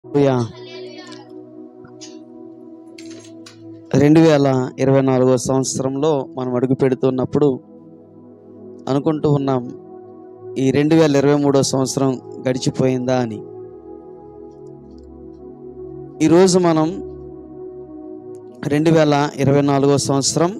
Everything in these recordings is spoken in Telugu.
హల్లెలూయా. రెండు వేల ఇరవై నాలుగో సంవత్సరంలో మనం అడుగు పెడుతున్నప్పుడు అనుకుంటూ ఉన్నాం ఈ రెండు వేల ఇరవై మూడో సంవత్సరం గడిచిపోయిందా అని ఈరోజు మనం రెండు వేల ఇరవై నాలుగో సంవత్సరం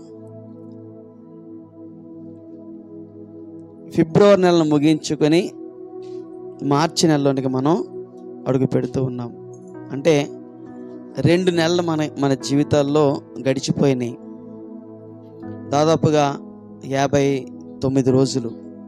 ఫిబ్రవరి నెలను ముగించుకొని మార్చి నెలలోనికి మనం అడుగు పెడుతూ ఉన్నాం అంటే రెండు నెలలు మన మన జీవితాల్లో గడిచిపోయినాయి దాదాపుగా యాభై తొమ్మిది రోజులు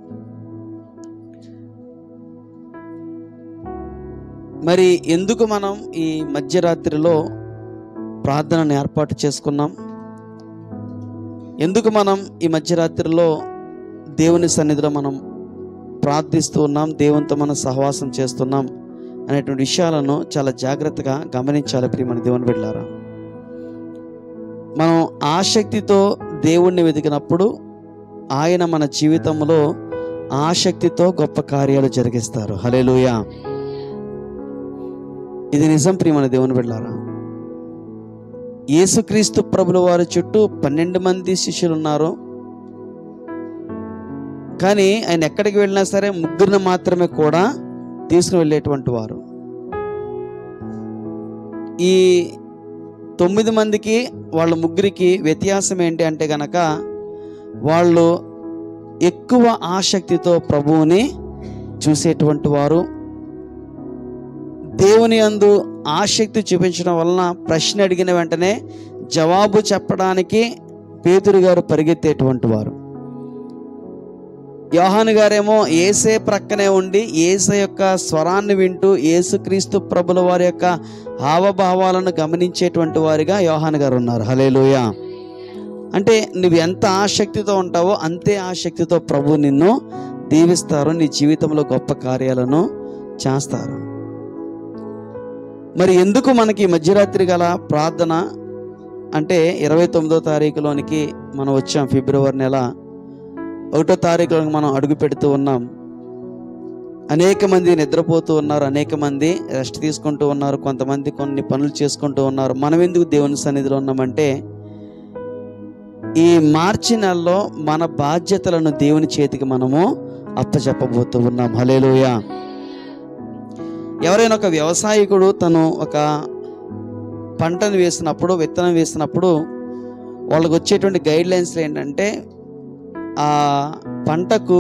మరి ఎందుకు మనం ఈ మధ్యరాత్రిలో ప్రార్థనను ఏర్పాటు చేసుకున్నాం ఎందుకు మనం ఈ మధ్యరాత్రిలో దేవుని సన్నిధిలో మనం ప్రార్థిస్తూ ఉన్నాం దేవునితో మనం సహవాసం చేస్తున్నాం అనేటువంటి విషయాలను చాలా జాగ్రత్తగా గమనించాలి ప్రియమని దేవుని బిడ్డారా మనం ఆసక్తితో దేవుణ్ణి వెతికినప్పుడు ఆయన మన జీవితంలో ఆసక్తితో గొప్ప కార్యాలు జరిగిస్తారు హలేలుయా ఇది నిజం ప్రియమని దేవుని బిడ్డారా యేసుక్రీస్తు ప్రభుల వారి చుట్టూ పన్నెండు మంది శిష్యులు ఉన్నారు కానీ ఆయన ఎక్కడికి వెళ్ళినా సరే ముగ్గురిని మాత్రమే కూడా తీసుకుని వెళ్ళేటువంటి వారు ఈ తొమ్మిది మందికి వాళ్ళ ముగ్గురికి వ్యత్యాసం ఏంటి అంటే గనక వాళ్ళు ఎక్కువ ఆసక్తితో ప్రభువుని చూసేటువంటి వారు దేవుని అందు ఆసక్తి చూపించడం వలన ప్రశ్న అడిగిన వెంటనే జవాబు చెప్పడానికి పేతురు గారు పరిగెత్తేటువంటి వారు యోహాను గారేమో ఏసే ప్రక్కనే ఉండి ఏసే యొక్క స్వరాన్ని వింటూ యేసుక్రీస్తు ప్రభుల వారి యొక్క హావభావాలను గమనించేటువంటి వారిగా యోహాను గారు ఉన్నారు హలేలుయ అంటే నువ్వు ఎంత ఆసక్తితో ఉంటావో అంతే ఆసక్తితో ప్రభు నిన్ను దీవిస్తారు నీ జీవితంలో గొప్ప కార్యాలను చేస్తారు మరి ఎందుకు మనకి మధ్యరాత్రి గల ప్రార్థన అంటే ఇరవై తొమ్మిదో తారీఖులోనికి మనం వచ్చాం ఫిబ్రవరి నెల ఒకటో తారీఖులో మనం అడుగు పెడుతూ ఉన్నాం అనేక మంది నిద్రపోతూ ఉన్నారు అనేక మంది రెస్ట్ తీసుకుంటూ ఉన్నారు కొంతమంది కొన్ని పనులు చేసుకుంటూ ఉన్నారు మనం ఎందుకు దేవుని సన్నిధిలో ఉన్నామంటే ఈ మార్చి నెలలో మన బాధ్యతలను దేవుని చేతికి మనము అప్పచెప్పబోతూ ఉన్నాం హలేలుయ ఎవరైనా ఒక వ్యవసాయకుడు తను ఒక పంటను వేసినప్పుడు విత్తనం వేసినప్పుడు వాళ్ళకి వచ్చేటువంటి గైడ్ లైన్స్లో ఏంటంటే ఆ పంటకు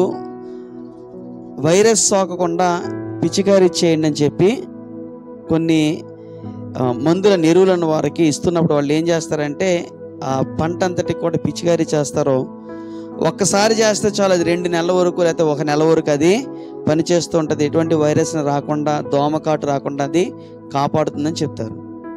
వైరస్ సోకకుండా పిచికారీ చేయండి అని చెప్పి కొన్ని ఆ, మందుల ఎరువులను వారికి ఇస్తున్నప్పుడు వాళ్ళు ఏం చేస్తారంటే ఆ పంట అంతటి కూడా పిచికారీ చేస్తారో ఒక్కసారి చేస్తే చాలు అది రెండు నెలల వరకు లేకపోతే ఒక నెల వరకు అది పనిచేస్తూ ఉంటుంది ఎటువంటి వైరస్ రాకుండా దోమకాటు రాకుండా అది కాపాడుతుందని చెప్తారు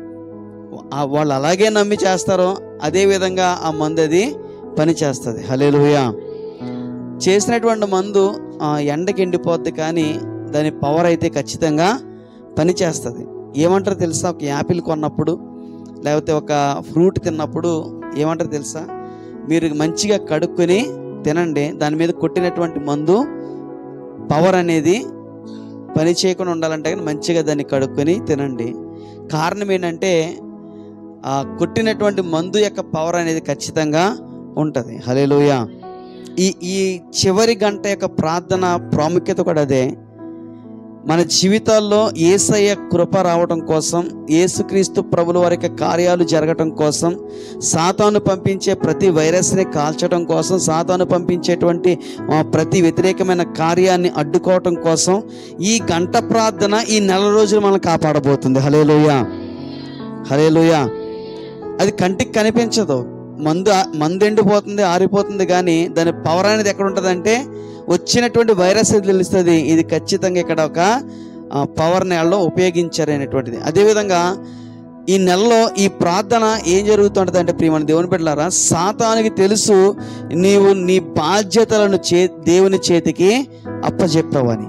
ఆ వాళ్ళు అలాగే నమ్మి చేస్తారో అదే విధంగా ఆ మందు అది పని చేస్తుంది హలేలుయా చేసినటువంటి మందు ఆ, ఎండకి ఎండిపోద్ది కానీ దాని పవర్ అయితే ఖచ్చితంగా పని చేస్తుంది ఏమంటారు తెలుసా ఒక యాపిల్ కొన్నప్పుడు లేకపోతే ఒక ఫ్రూట్ తిన్నప్పుడు ఏమంటారు తెలుసా మీరు మంచిగా కడుక్కొని తినండి దాని మీద కొట్టినటువంటి మందు పవర్ అనేది పని చేయకుండా ఉండాలంటే కానీ మంచిగా దాన్ని కడుక్కొని తినండి కారణం ఏంటంటే ఆ కొట్టినటువంటి మందు యొక్క పవర్ అనేది ఖచ్చితంగా ఉంటుంది హలేలుయ ఈ ఈ చివరి గంట యొక్క ప్రార్థన ప్రాముఖ్యత కూడా అదే మన జీవితాల్లో ఏసయ్య కృప రావడం కోసం యేసుక్రీస్తు ప్రభుల వారి యొక్క కార్యాలు జరగటం కోసం సాతాను పంపించే ప్రతి వైరస్ని కాల్చడం కోసం సాతాను పంపించేటువంటి ఆ, ప్రతి వ్యతిరేకమైన కార్యాన్ని అడ్డుకోవటం కోసం ఈ గంట ప్రార్థన ఈ నెల రోజులు మనం కాపాడబోతుంది హలేలుయ హలేలుయ అది కంటికి కనిపించదు మందు మందు ఎండిపోతుంది ఆరిపోతుంది కానీ దాని పవర్ అనేది ఎక్కడ ఉంటుందంటే వచ్చినటువంటి వైరస్ అది తెలుస్తుంది ఇది ఖచ్చితంగా ఇక్కడ ఒక ఆ, పవర్ నెలలో ఉపయోగించారు అనేటువంటిది అదేవిధంగా ఈ నెలలో ఈ ప్రార్థన ఏం జరుగుతుంటుంది అంటే ప్రియమైన దేవుని బిడ్డలారా సాతానికి తెలుసు నీవు నీ బాధ్యతలను చే దేవుని చేతికి అప్పచెప్పావని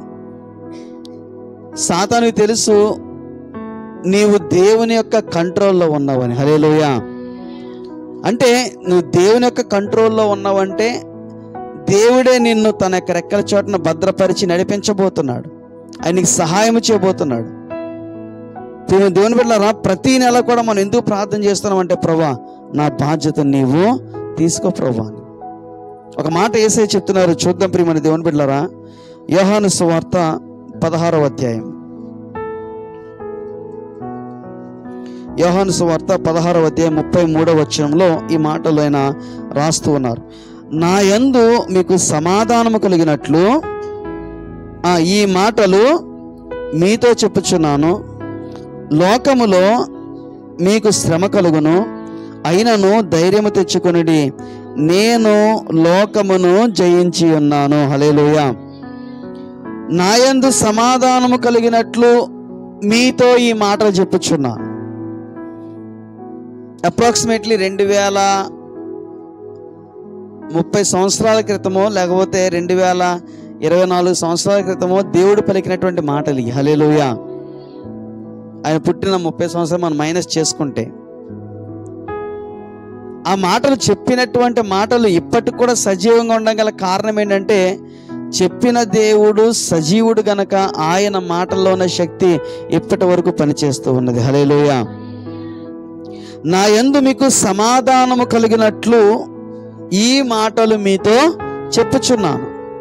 సాతానికి తెలుసు నీవు దేవుని యొక్క కంట్రోల్లో ఉన్నావని హలేలుయా అంటే నువ్వు దేవుని యొక్క కంట్రోల్లో ఉన్నావంటే దేవుడే నిన్ను తన యొక్క రెక్కల చోటన భద్రపరిచి నడిపించబోతున్నాడు ఆయనకి సహాయం చేయబోతున్నాడు ప్రియ దేవుని బిడ్డలారా ప్రతి నెల కూడా మనం ఎందుకు ప్రార్థన చేస్తున్నామంటే ప్రభా నా బాధ్యత నీవు తీసుకో ప్రభా అని. ఒక మాట ఏసై చెప్తున్నారు చూద్దాం ప్రియమని దేవుని బిడ్డలారా యోహాను సువార్త పదహారవ అధ్యాయం యోహాను సువార్త పదహారవ అధ్యాయం ముప్పై మూడవ వచనంలో ఈ మాటలు ఆయన రాస్తూ ఉన్నారు నా యందు మీకు సమాధానము కలిగినట్లు ఆ, ఈ మాటలు మీతో చెప్పుచున్నాను లోకములో మీకు శ్రమ కలుగును అయినను ధైర్యము తెచ్చుకొనిడి నేను లోకమును జయించి ఉన్నాను హలేలుయ నాయందు సమాధానము కలిగినట్లు మీతో ఈ మాటలు చెప్పుచున్నాను అప్రాక్సిమేట్లీ రెండు వేల ముప్పై సంవత్సరాల క్రితమో లేకపోతే రెండు వేల ఇరవై నాలుగు సంవత్సరాల క్రితమో దేవుడు పలికినటువంటి మాటలు ఇవి. హల్లెలూయా ఆయన పుట్టిన ముప్పై సంవత్సరం మనం మైనస్ చేసుకుంటే ఆ మాటలు చెప్పినటువంటి మాటలు ఇప్పటికి కూడా సజీవంగా ఉండగల కారణం ఏంటంటే చెప్పిన దేవుడు సజీవుడు గనక ఆయన మాటల్లో ఉన్న శక్తి ఇప్పటి వరకు పనిచేస్తూ ఉన్నది హలేలుయా నా యందు మీకు సమాధానము కలిగినట్లు ఈ మాటలు మీతో చెప్పుచున్నాను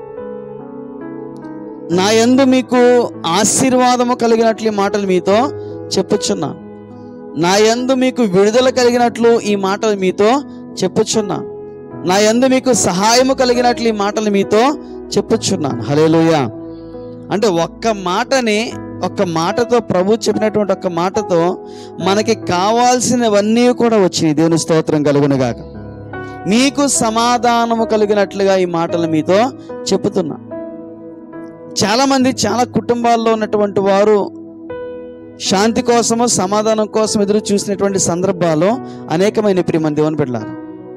నా యందు మీకు ఆశీర్వాదము కలిగినట్లు ఈ మాటలు మీతో చెప్పుచున్నాను నా యందు మీకు విడుదల కలిగినట్లు ఈ మాటలు మీతో చెప్పుచున్నాను నా యందు మీకు సహాయము కలిగినట్లు ఈ మాటలు మీతో చెప్పుచున్నాను హలేలుయా అంటే ఒక్క మాటని ఒక్క మాటతో ప్రభు చెప్పినటువంటి ఒక్క మాటతో మనకి కావాల్సినవన్నీ కూడా వచ్చినాయి దేవుని స్తోత్రం కలుగునుగాక మీకు సమాధానము కలిగినట్లుగా ఈ మాటలు మీతో చెప్పుతున్నా చాలామంది చాలా కుటుంబాల్లో ఉన్నటువంటి వారు శాంతి కోసము సమాధానం కోసం ఎదురు చూసినటువంటి సందర్భాలు అనేకమైన ప్రియమని దేవుని బిడ్డలారు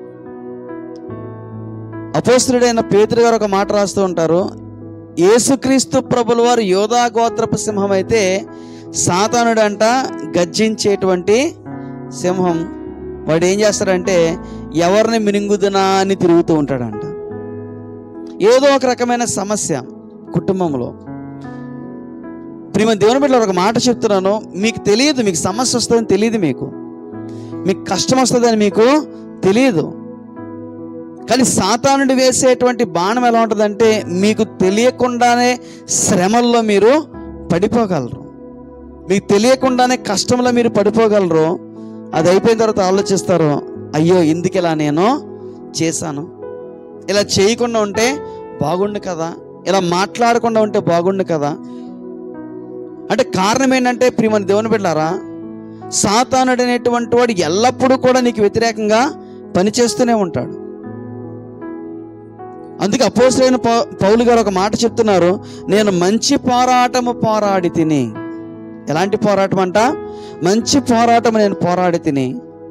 అపోస్తుడైన పేతురు గారు ఒక మాట రాస్తూ ఉంటారు యేసుక్రీస్తు ప్రభుల వారు యోధా గోత్రపు సింహం అయితే సాతానుడంట గర్జించేటువంటి సింహం వాడు ఏం చేస్తాడంటే ఎవరిని మినుంగుదునా అని తిరుగుతూ ఉంటాడంట ఏదో ఒక రకమైన సమస్య కుటుంబంలో ప్రియమ దేవుని బిడ్డలు ఒక మాట చెప్తున్నాను మీకు తెలియదు మీకు సమస్య వస్తుందని తెలియదు మీకు మీకు కష్టం వస్తుందని మీకు తెలియదు కానీ సాతానుడు వేసేటువంటి బాణం ఎలా ఉంటుందంటే మీకు తెలియకుండానే శ్రమల్లో మీరు పడిపోగలరు మీకు తెలియకుండానే కష్టంలో మీరు పడిపోగలరు అది అయిపోయిన తర్వాత ఆలోచిస్తారు అయ్యో ఎందుకు ఇలా నేను చేశాను ఇలా చేయకుండా ఉంటే బాగుండు కదా ఇలా మాట్లాడకుండా ఉంటే బాగుండు కదా అంటే కారణం ఏంటంటే ప్రియమని దేవుని బిడ్డారా సాతానుడు అనేటువంటి వాడు ఎల్లప్పుడూ కూడా నీకు వ్యతిరేకంగా పనిచేస్తూనే ఉంటాడు అందుకే అపోసరైన పౌలు గారు ఒక మాట చెప్తున్నారు నేను మంచి పోరాటము పోరాడి తిని ఎలాంటి పోరాటం అంట మంచి పోరాటం నేను పోరాడి తిని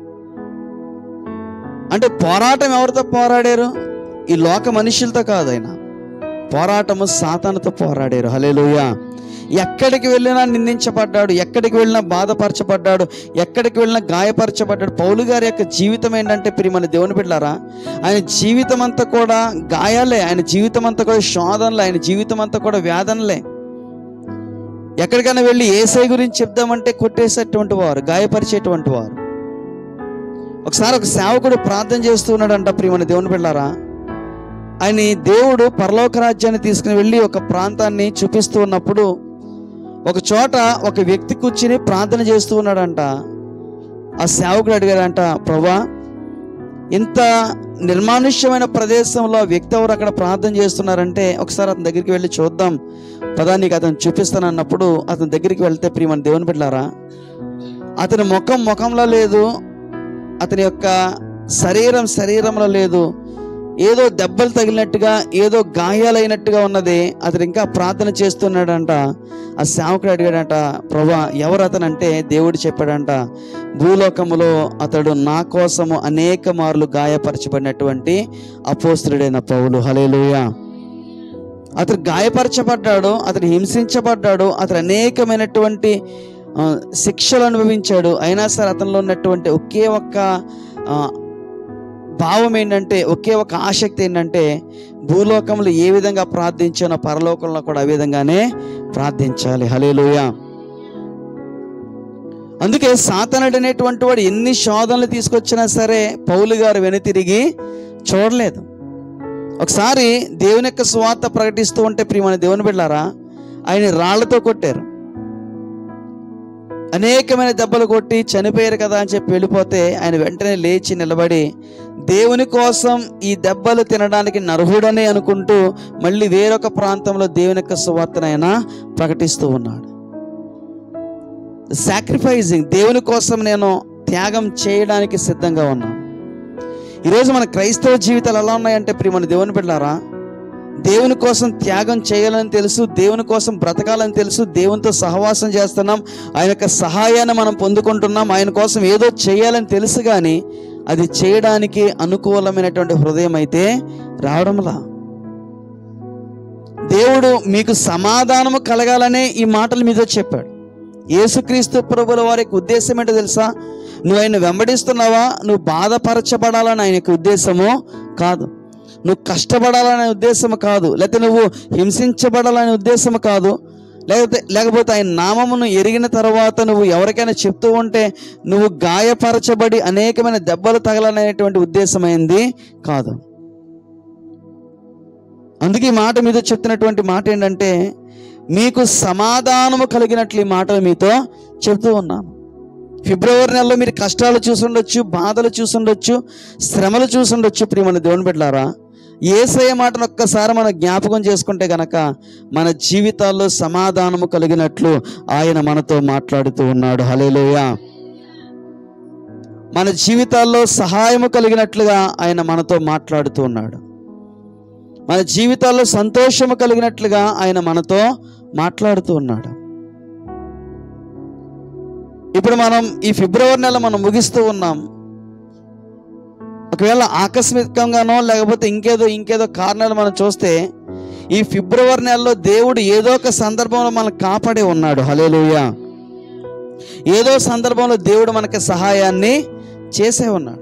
అంటే పోరాటం ఎవరితో పోరాడారు ఈ లోక మనుషులతో కాదు ఆయన పోరాటము సాతానుతో పోరాడారు హలేలుయా ఎక్కడికి వెళ్ళినా నిందించబడ్డాడు ఎక్కడికి వెళ్ళినా బాధపరచబడ్డాడు ఎక్కడికి వెళ్ళినా గాయపరచబడ్డాడు పౌలు గారి యొక్క జీవితం ఏంటంటే ప్రియమని దేవుని బిడ్డారా ఆయన జీవితం అంతా కూడా గాయాలే ఆయన జీవితం అంతా కూడా శోధనలే ఆయన జీవితం అంతా కూడా వేదనలే ఎక్కడికైనా వెళ్ళి ఏసై గురించి చెప్దామంటే కొట్టేసేటువంటి వారు గాయపరిచేటువంటి వారు ఒకసారి ఒక సేవకుడు ప్రార్థన చేస్తూ ఉన్నాడంట ప్రియమని దేవుని బిడ్డారా ఆయన దేవుడు పరలోక రాజ్యాన్ని తీసుకుని వెళ్ళి ఒక ప్రాంతాన్ని చూపిస్తూ ఉన్నప్పుడు ఒక చోట ఒక వ్యక్తి కూర్చుని ప్రార్థన చేస్తూ ఉన్నాడంట ఆ సేవకుడు అడిగాడంట ప్రభా ఇంత నిర్మానుష్యమైన ప్రదేశంలో ఆ వ్యక్తి ఎవరు అక్కడ ప్రార్థన చేస్తున్నారంటే ఒకసారి అతని దగ్గరికి వెళ్ళి చూద్దాం పదా నీకు అతను చూపిస్తానన్నప్పుడు అతని దగ్గరికి వెళ్తే ప్రియమని దేవుని బిడ్డారా అతని ముఖం ముఖంలో లేదు అతని యొక్క శరీరం శరీరంలో లేదు ఏదో దెబ్బలు తగిలినట్టుగా ఏదో గాయాలైనట్టుగా ఉన్నది అతను ఇంకా ప్రార్థన చేస్తున్నాడంట ఆ సేవకుడు అడిగాడంట ప్రభా ఎవరు అతను అంటే దేవుడు చెప్పాడంట భూలోకములో అతడు నా కోసము అనేక మార్లు గాయపరచబడినటువంటి అపోస్తుడైన పౌలు హలేలుయా అతను గాయపరచబడ్డాడు అతను హింసించబడ్డాడు అతను అనేకమైనటువంటి ఆ, శిక్షలు అనుభవించాడు అయినా సరే అతనిలో ఉన్నటువంటి ఒకే ఒక్క ఆ, భావం ఏంటంటే ఒకే ఒక ఆసక్తి ఏంటంటే భూలోకంలో ఏ విధంగా ప్రార్థించానో పరలోకంలో కూడా ఆ విధంగానే ప్రార్థించాలి హలేలుయ అందుకే సాతనుడు అనేటువంటి వాడు ఎన్ని శోధనలు తీసుకొచ్చినా సరే పౌలు గారు వెనుతిరిగి చూడలేదు ఒకసారి దేవుని యొక్క స్వార్థ ప్రకటిస్తూ ఉంటే ప్రియమైన దేవుని బిడ్డారా ఆయన రాళ్లతో కొట్టారు అనేకమైన దెబ్బలు కొట్టి చనిపోయారు కదా అని చెప్పి వెళ్ళిపోతే ఆయన వెంటనే లేచి నిలబడి దేవుని కోసం ఈ దెబ్బలు తినడానికి నర్హుడని అనుకుంటూ మళ్ళీ వేరొక ప్రాంతంలో దేవుని యొక్క సువార్తనైనా ప్రకటిస్తూ ఉన్నాడు సాక్రిఫైజింగ్ దేవుని కోసం నేను త్యాగం చేయడానికి సిద్ధంగా ఉన్నాను ఈరోజు మన క్రైస్తవ జీవితాలు ఎలా ఉన్నాయంటే ప్రియమైన దేవుని బిడ్డారా దేవుని కోసం త్యాగం చేయాలని తెలుసు దేవుని కోసం బ్రతకాలని తెలుసు దేవునితో సహవాసం చేస్తున్నాం ఆయన యొక్క సహాయాన్ని మనం పొందుకుంటున్నాం ఆయన కోసం ఏదో చేయాలని తెలుసు కానీ అది చేయడానికి అనుకూలమైనటువంటి హృదయం అయితే రావడంలా దేవుడు మీకు సమాధానము కలగాలనే ఈ మాటలు మీతో చెప్పాడు యేసుక్రీస్తు ప్రభుల వారికి ఉద్దేశం ఏంటో తెలుసా నువ్వు ఆయన వెంబడిస్తున్నావా నువ్వు బాధపరచబడాలని ఆయన యొక్క ఉద్దేశము కాదు నువ్వు కష్టపడాలనే ఉద్దేశం కాదు లేకపోతే నువ్వు హింసించబడాలనే ఉద్దేశం కాదు లేకపోతే లేకపోతే ఆయన నామమును ఎరిగిన తర్వాత నువ్వు ఎవరికైనా చెప్తూ ఉంటే నువ్వు గాయపరచబడి అనేకమైన దెబ్బలు తగలనేటువంటి ఉద్దేశమైంది కాదు అందుకే ఈ మాట మీతో చెప్తున్నటువంటి మాట ఏంటంటే మీకు సమాధానము కలిగినట్లు ఈ మాటలు మీతో చెప్తూ ఉన్నాను ఫిబ్రవరి నెలలో మీరు కష్టాలు చూసుండొచ్చు బాధలు చూసుండొచ్చు శ్రమలు చూసుండొచ్చు ప్రియమైన దేవుని బిడ్డలారా ఏసయ్య మాటను ఒక్కసారి మనం జ్ఞాపకం చేసుకుంటే గనక మన జీవితాల్లో సమాధానము కలిగినట్లు ఆయన మనతో మాట్లాడుతూ ఉన్నాడు హలేలోయ మన జీవితాల్లో సహాయము కలిగినట్లుగా ఆయన మనతో మాట్లాడుతూ ఉన్నాడు మన జీవితాల్లో సంతోషము కలిగినట్లుగా ఆయన మనతో మాట్లాడుతూ ఉన్నాడు ఇప్పుడు మనం ఈ ఫిబ్రవరి నెల మనం ముగిస్తూ ఉన్నాం ఒకవేళ ఆకస్మికంగానో లేకపోతే ఇంకేదో ఇంకేదో కారణాలు మనం చూస్తే ఈ ఫిబ్రవరి నెలలో దేవుడు ఏదో ఒక సందర్భంలో మనల్ని కాపాడే ఉన్నాడు హలేలుయ ఏదో సందర్భంలో దేవుడు మనకి సహాయాన్ని చేసే ఉన్నాడు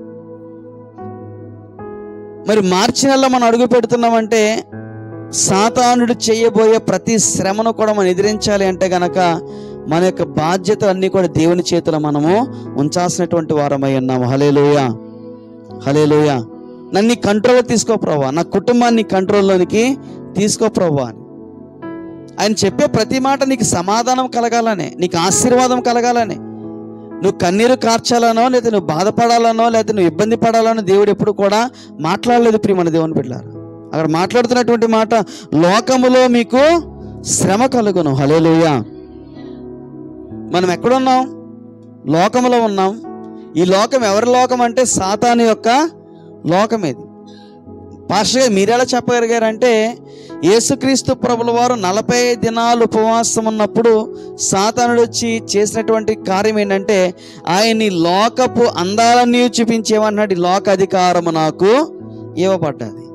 మరి మార్చి నెలలో మనం అడుగు పెడుతున్నామంటే సాతానుడు చేయబోయే ప్రతి శ్రమను కూడా మనం ఎదిరించాలి అంటే గనక మన యొక్క బాధ్యతలన్నీ కూడా దేవుని చేతిలో మనము ఉంచాల్సినటువంటి వారమై ఉన్నాము హలేలుయ హలేలుయ నన్ను నీ కంట్రోల్లో తీసుకో ప్రభా నా కుటుంబాన్ని నీ కంట్రోల్లోనికి తీసుకో ప్రభా అని ఆయన చెప్పే ప్రతి మాట నీకు సమాధానం కలగాలనే నీకు ఆశీర్వాదం కలగాలనే నువ్వు కన్నీరు కార్చాలనో లేదా నువ్వు బాధపడాలనో లేదా నువ్వు ఇబ్బంది పడాలనో దేవుడు ఎప్పుడు కూడా మాట్లాడలేదు ప్రియమని దేవుని బిడ్డారు అక్కడ మాట్లాడుతున్నటువంటి మాట లోకములో మీకు శ్రమ కలుగును హలేలుయ మనం ఎక్కడున్నాం లోకములో ఉన్నాం ఈ లోకం ఎవరి లోకం అంటే సాతాను యొక్క లోకం ఇది పాస్టర్ మీరు ఎలా చెప్పగలిగారంటే యేసుక్రీస్తు ప్రభుల వారు నలభై దినాలు ఉపవాసం ఉన్నప్పుడు సాతానుడు వచ్చి చేసినటువంటి కార్యం ఏంటంటే ఆయన్ని లోకపు అందాలన్నీ చూపించేమన్నాడు ఈ లోక అధికారము నాకు ఇవ్వబడ్డది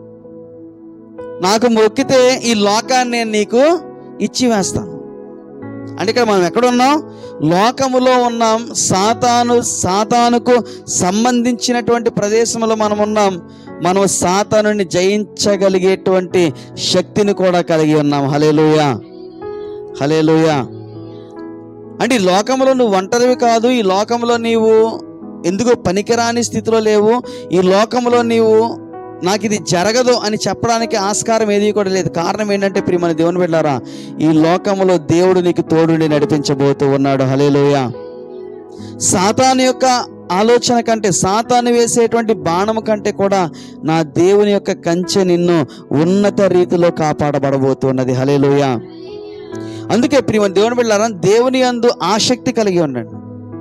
నాకు మొక్కితే ఈ లోకాన్ని నేను నీకు ఇచ్చి వేస్తాను అంటే ఇక్కడ మనం ఎక్కడున్నాం లోకములో ఉన్నాం సాతాను సాతానుకు సంబంధించినటువంటి ప్రదేశంలో మనం ఉన్నాం మనం సాతానుని జయించగలిగేటువంటి శక్తిని కూడా కలిగి ఉన్నాం హలేలుయ హలేలుయ అంటే ఈ లోకంలో నువ్వు ఒంటరివి కాదు ఈ లోకంలో నీవు ఎందుకు పనికిరాని స్థితిలో లేవు ఈ లోకంలో నీవు నాకు ఇది జరగదు అని చెప్పడానికి ఆస్కారం ఏది కూడా లేదు కారణం ఏంటంటే ప్రియమైన దేవుని వెళ్ళారా ఈ లోకంలో దేవుడు నీకు తోడుండి నడిపించబోతూ ఉన్నాడు హలేలోయ సాతాను యొక్క ఆలోచన కంటే సాతాను వేసేటువంటి బాణము కంటే కూడా నా దేవుని యొక్క కంచె నిన్ను ఉన్నత రీతిలో కాపాడబడబోతున్నది హలేలోయ అందుకే ప్రియమైన దేవుని వెళ్ళారా దేవుని అందు ఆసక్తి కలిగి ఉండండి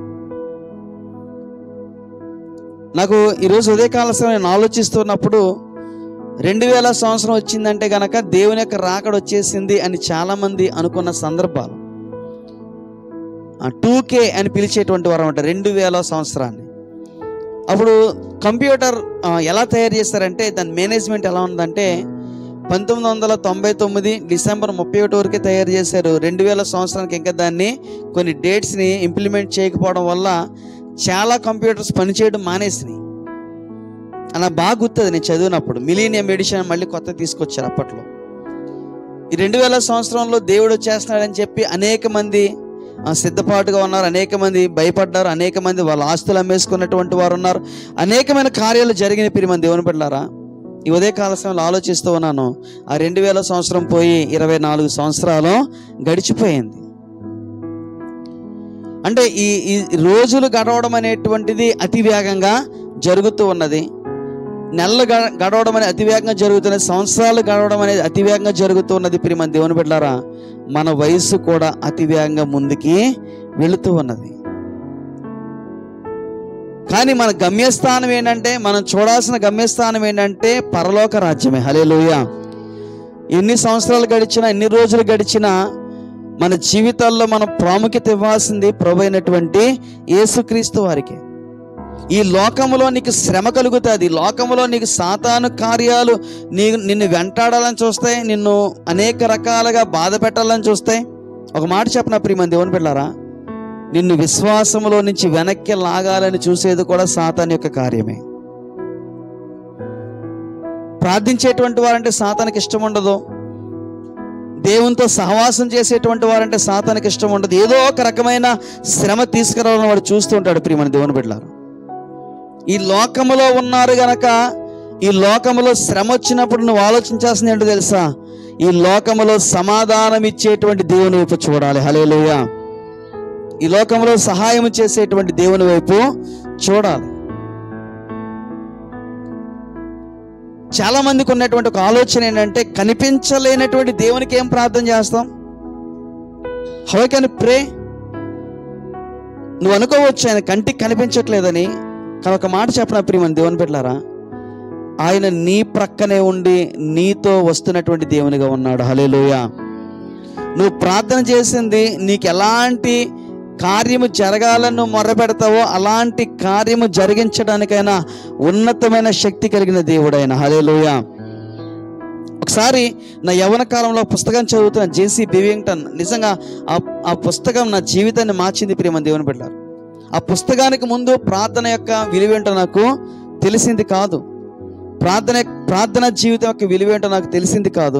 నాకు ఈరోజు ఉదయకాల సమయం నేను ఆలోచిస్తున్నప్పుడు రెండు వేల సంవత్సరం వచ్చిందంటే గనక దేవుని యొక్క రాకడ వచ్చేసింది అని చాలామంది అనుకున్న సందర్భాలు టూ కే అని పిలిచేటువంటి వారు అనమాట రెండు వేల సంవత్సరాన్ని అప్పుడు కంప్యూటర్ ఆ, ఎలా తయారు చేస్తారంటే దాని మేనేజ్మెంట్ ఎలా ఉందంటే పంతొమ్మిది వందల తొంభై తొమ్మిది డిసెంబర్ ముప్పై ఒకటి వరకే తయారు చేశారు రెండు వేల సంవత్సరానికి ఇంకా దాన్ని కొన్ని డేట్స్ని ఇంప్లిమెంట్ చేయకపోవడం వల్ల చాలా కంప్యూటర్స్ పనిచేయడం మానేసినాయి అలా బాగా గుర్తుంది నేను చదివినప్పుడు మిలీనియం ఎడిషన్ మళ్ళీ కొత్త తీసుకొచ్చారు అప్పట్లో ఈ రెండు వేల సంవత్సరంలో దేవుడు వచ్చేస్తున్నాడని చెప్పి అనేక మంది ఆ, సిద్ధపాటుగా ఉన్నారు అనేక మంది భయపడ్డారు అనేక మంది వాళ్ళ ఆస్తులు అమ్మేసుకున్నటువంటి వారు ఉన్నారు అనేకమైన కార్యాలు జరిగిన పిరి మంది దేవుని బిడ్డలారా ఈ ఉదయకాల సమయంలో ఆలోచిస్తూ ఉన్నాను ఆ రెండు వేల సంవత్సరం పోయి ఇరవై నాలుగు సంవత్సరాలు గడిచిపోయింది అంటే ఈ ఈ రోజులు గడవడం అనేటువంటిది అతి వేగంగా జరుగుతూ ఉన్నది నెలలు గ గడవడం అనేది అతి వేగంగా జరుగుతున్నది సంవత్సరాలు గడవడం అనేది అతి వేగంగా జరుగుతూ ఉన్నది ప్రియ మన దేవుని బిడ్డారా మన వయసు కూడా అతి వేగంగా ముందుకి వెళుతూ ఉన్నది కానీ మన గమ్యస్థానం ఏంటంటే మనం చూడాల్సిన గమ్యస్థానం ఏంటంటే పరలోక రాజ్యమే హలేలుయ ఎన్ని సంవత్సరాలు గడిచినా ఎన్ని రోజులు గడిచినా మన జీవితాల్లో మనం ప్రాముఖ్యత ఇవ్వాల్సింది ప్రభు అయినటువంటి యేసుక్రీస్తు వారికి ఈ లోకములో నీకు శ్రమ కలుగుతుంది ఈ లోకములో నీకు సాతాను కార్యాలు నీ నిన్ను వెంటాడాలని చూస్తాయి నిన్ను అనేక రకాలుగా బాధ పెట్టాలని చూస్తాయి ఒక మాట చెప్పిన ప్రియమని దేవుని పిల్లారా నిన్ను విశ్వాసములో నుంచి వెనక్కి లాగాలని చూసేది కూడా సాతాన్ యొక్క కార్యమే ప్రార్థించేటువంటి వారంటే సాతానికి ఇష్టం ఉండదు దేవునితో సహవాసం చేసేటువంటి వారంటే సాతానికి ఇష్టం ఉండదు ఏదో ఒక రకమైన శ్రమ తీసుకురావాలని వాడు చూస్తూ ఉంటాడు ప్రియమని దేవుని బిడ్డలారా ఈ లోకములో ఉన్నారు గనక ఈ లోకములో శ్రమ వచ్చినప్పుడు నువ్వు ఆలోచించాల్సింది ఏంటో తెలుసా ఈ లోకములో సమాధానం ఇచ్చేటువంటి దేవుని వైపు చూడాలి హలేలుయ ఈ లోకంలో సహాయం చేసేటువంటి దేవుని వైపు చూడాలి చాలా మందికి ఉన్నటువంటి ఒక ఆలోచన ఏంటంటే కనిపించలేనటువంటి దేవునికి ఏం ప్రార్థన చేస్తాం హౌ కెన్ ప్రే నువ్వు అనుకోవచ్చు ఆయన కంటికి కనిపించట్లేదని కానీ ఒక మాట చెప్పిన ప్రియమని దేవుని పెట్టారా ఆయన నీ ప్రక్కనే ఉండి నీతో వస్తున్నటువంటి దేవునిగా ఉన్నాడు హలేలుయ నువ్వు ప్రార్థన చేసింది నీకు ఎలాంటి కార్యము జరగాలని నువ్వు మొరపెడతావో అలాంటి కార్యము జరిగించడానికైనా ఉన్నతమైన శక్తి కలిగిన దేవుడైన హలేలుయ ఒకసారి నా యవన కాలంలో పుస్తకం చదువుతున్న జేసీ బివింగ్టన్ నిజంగా ఆ ఆ పుస్తకం నా జీవితాన్ని మార్చింది ప్రియమని దేవుని పెట్టారు ఆ పుస్తకానికి ముందు ప్రార్థన యొక్క విలువేంటో నాకు తెలిసింది కాదు ప్రార్థన ప్రార్థన జీవితం యొక్క విలువేంటో నాకు తెలిసింది కాదు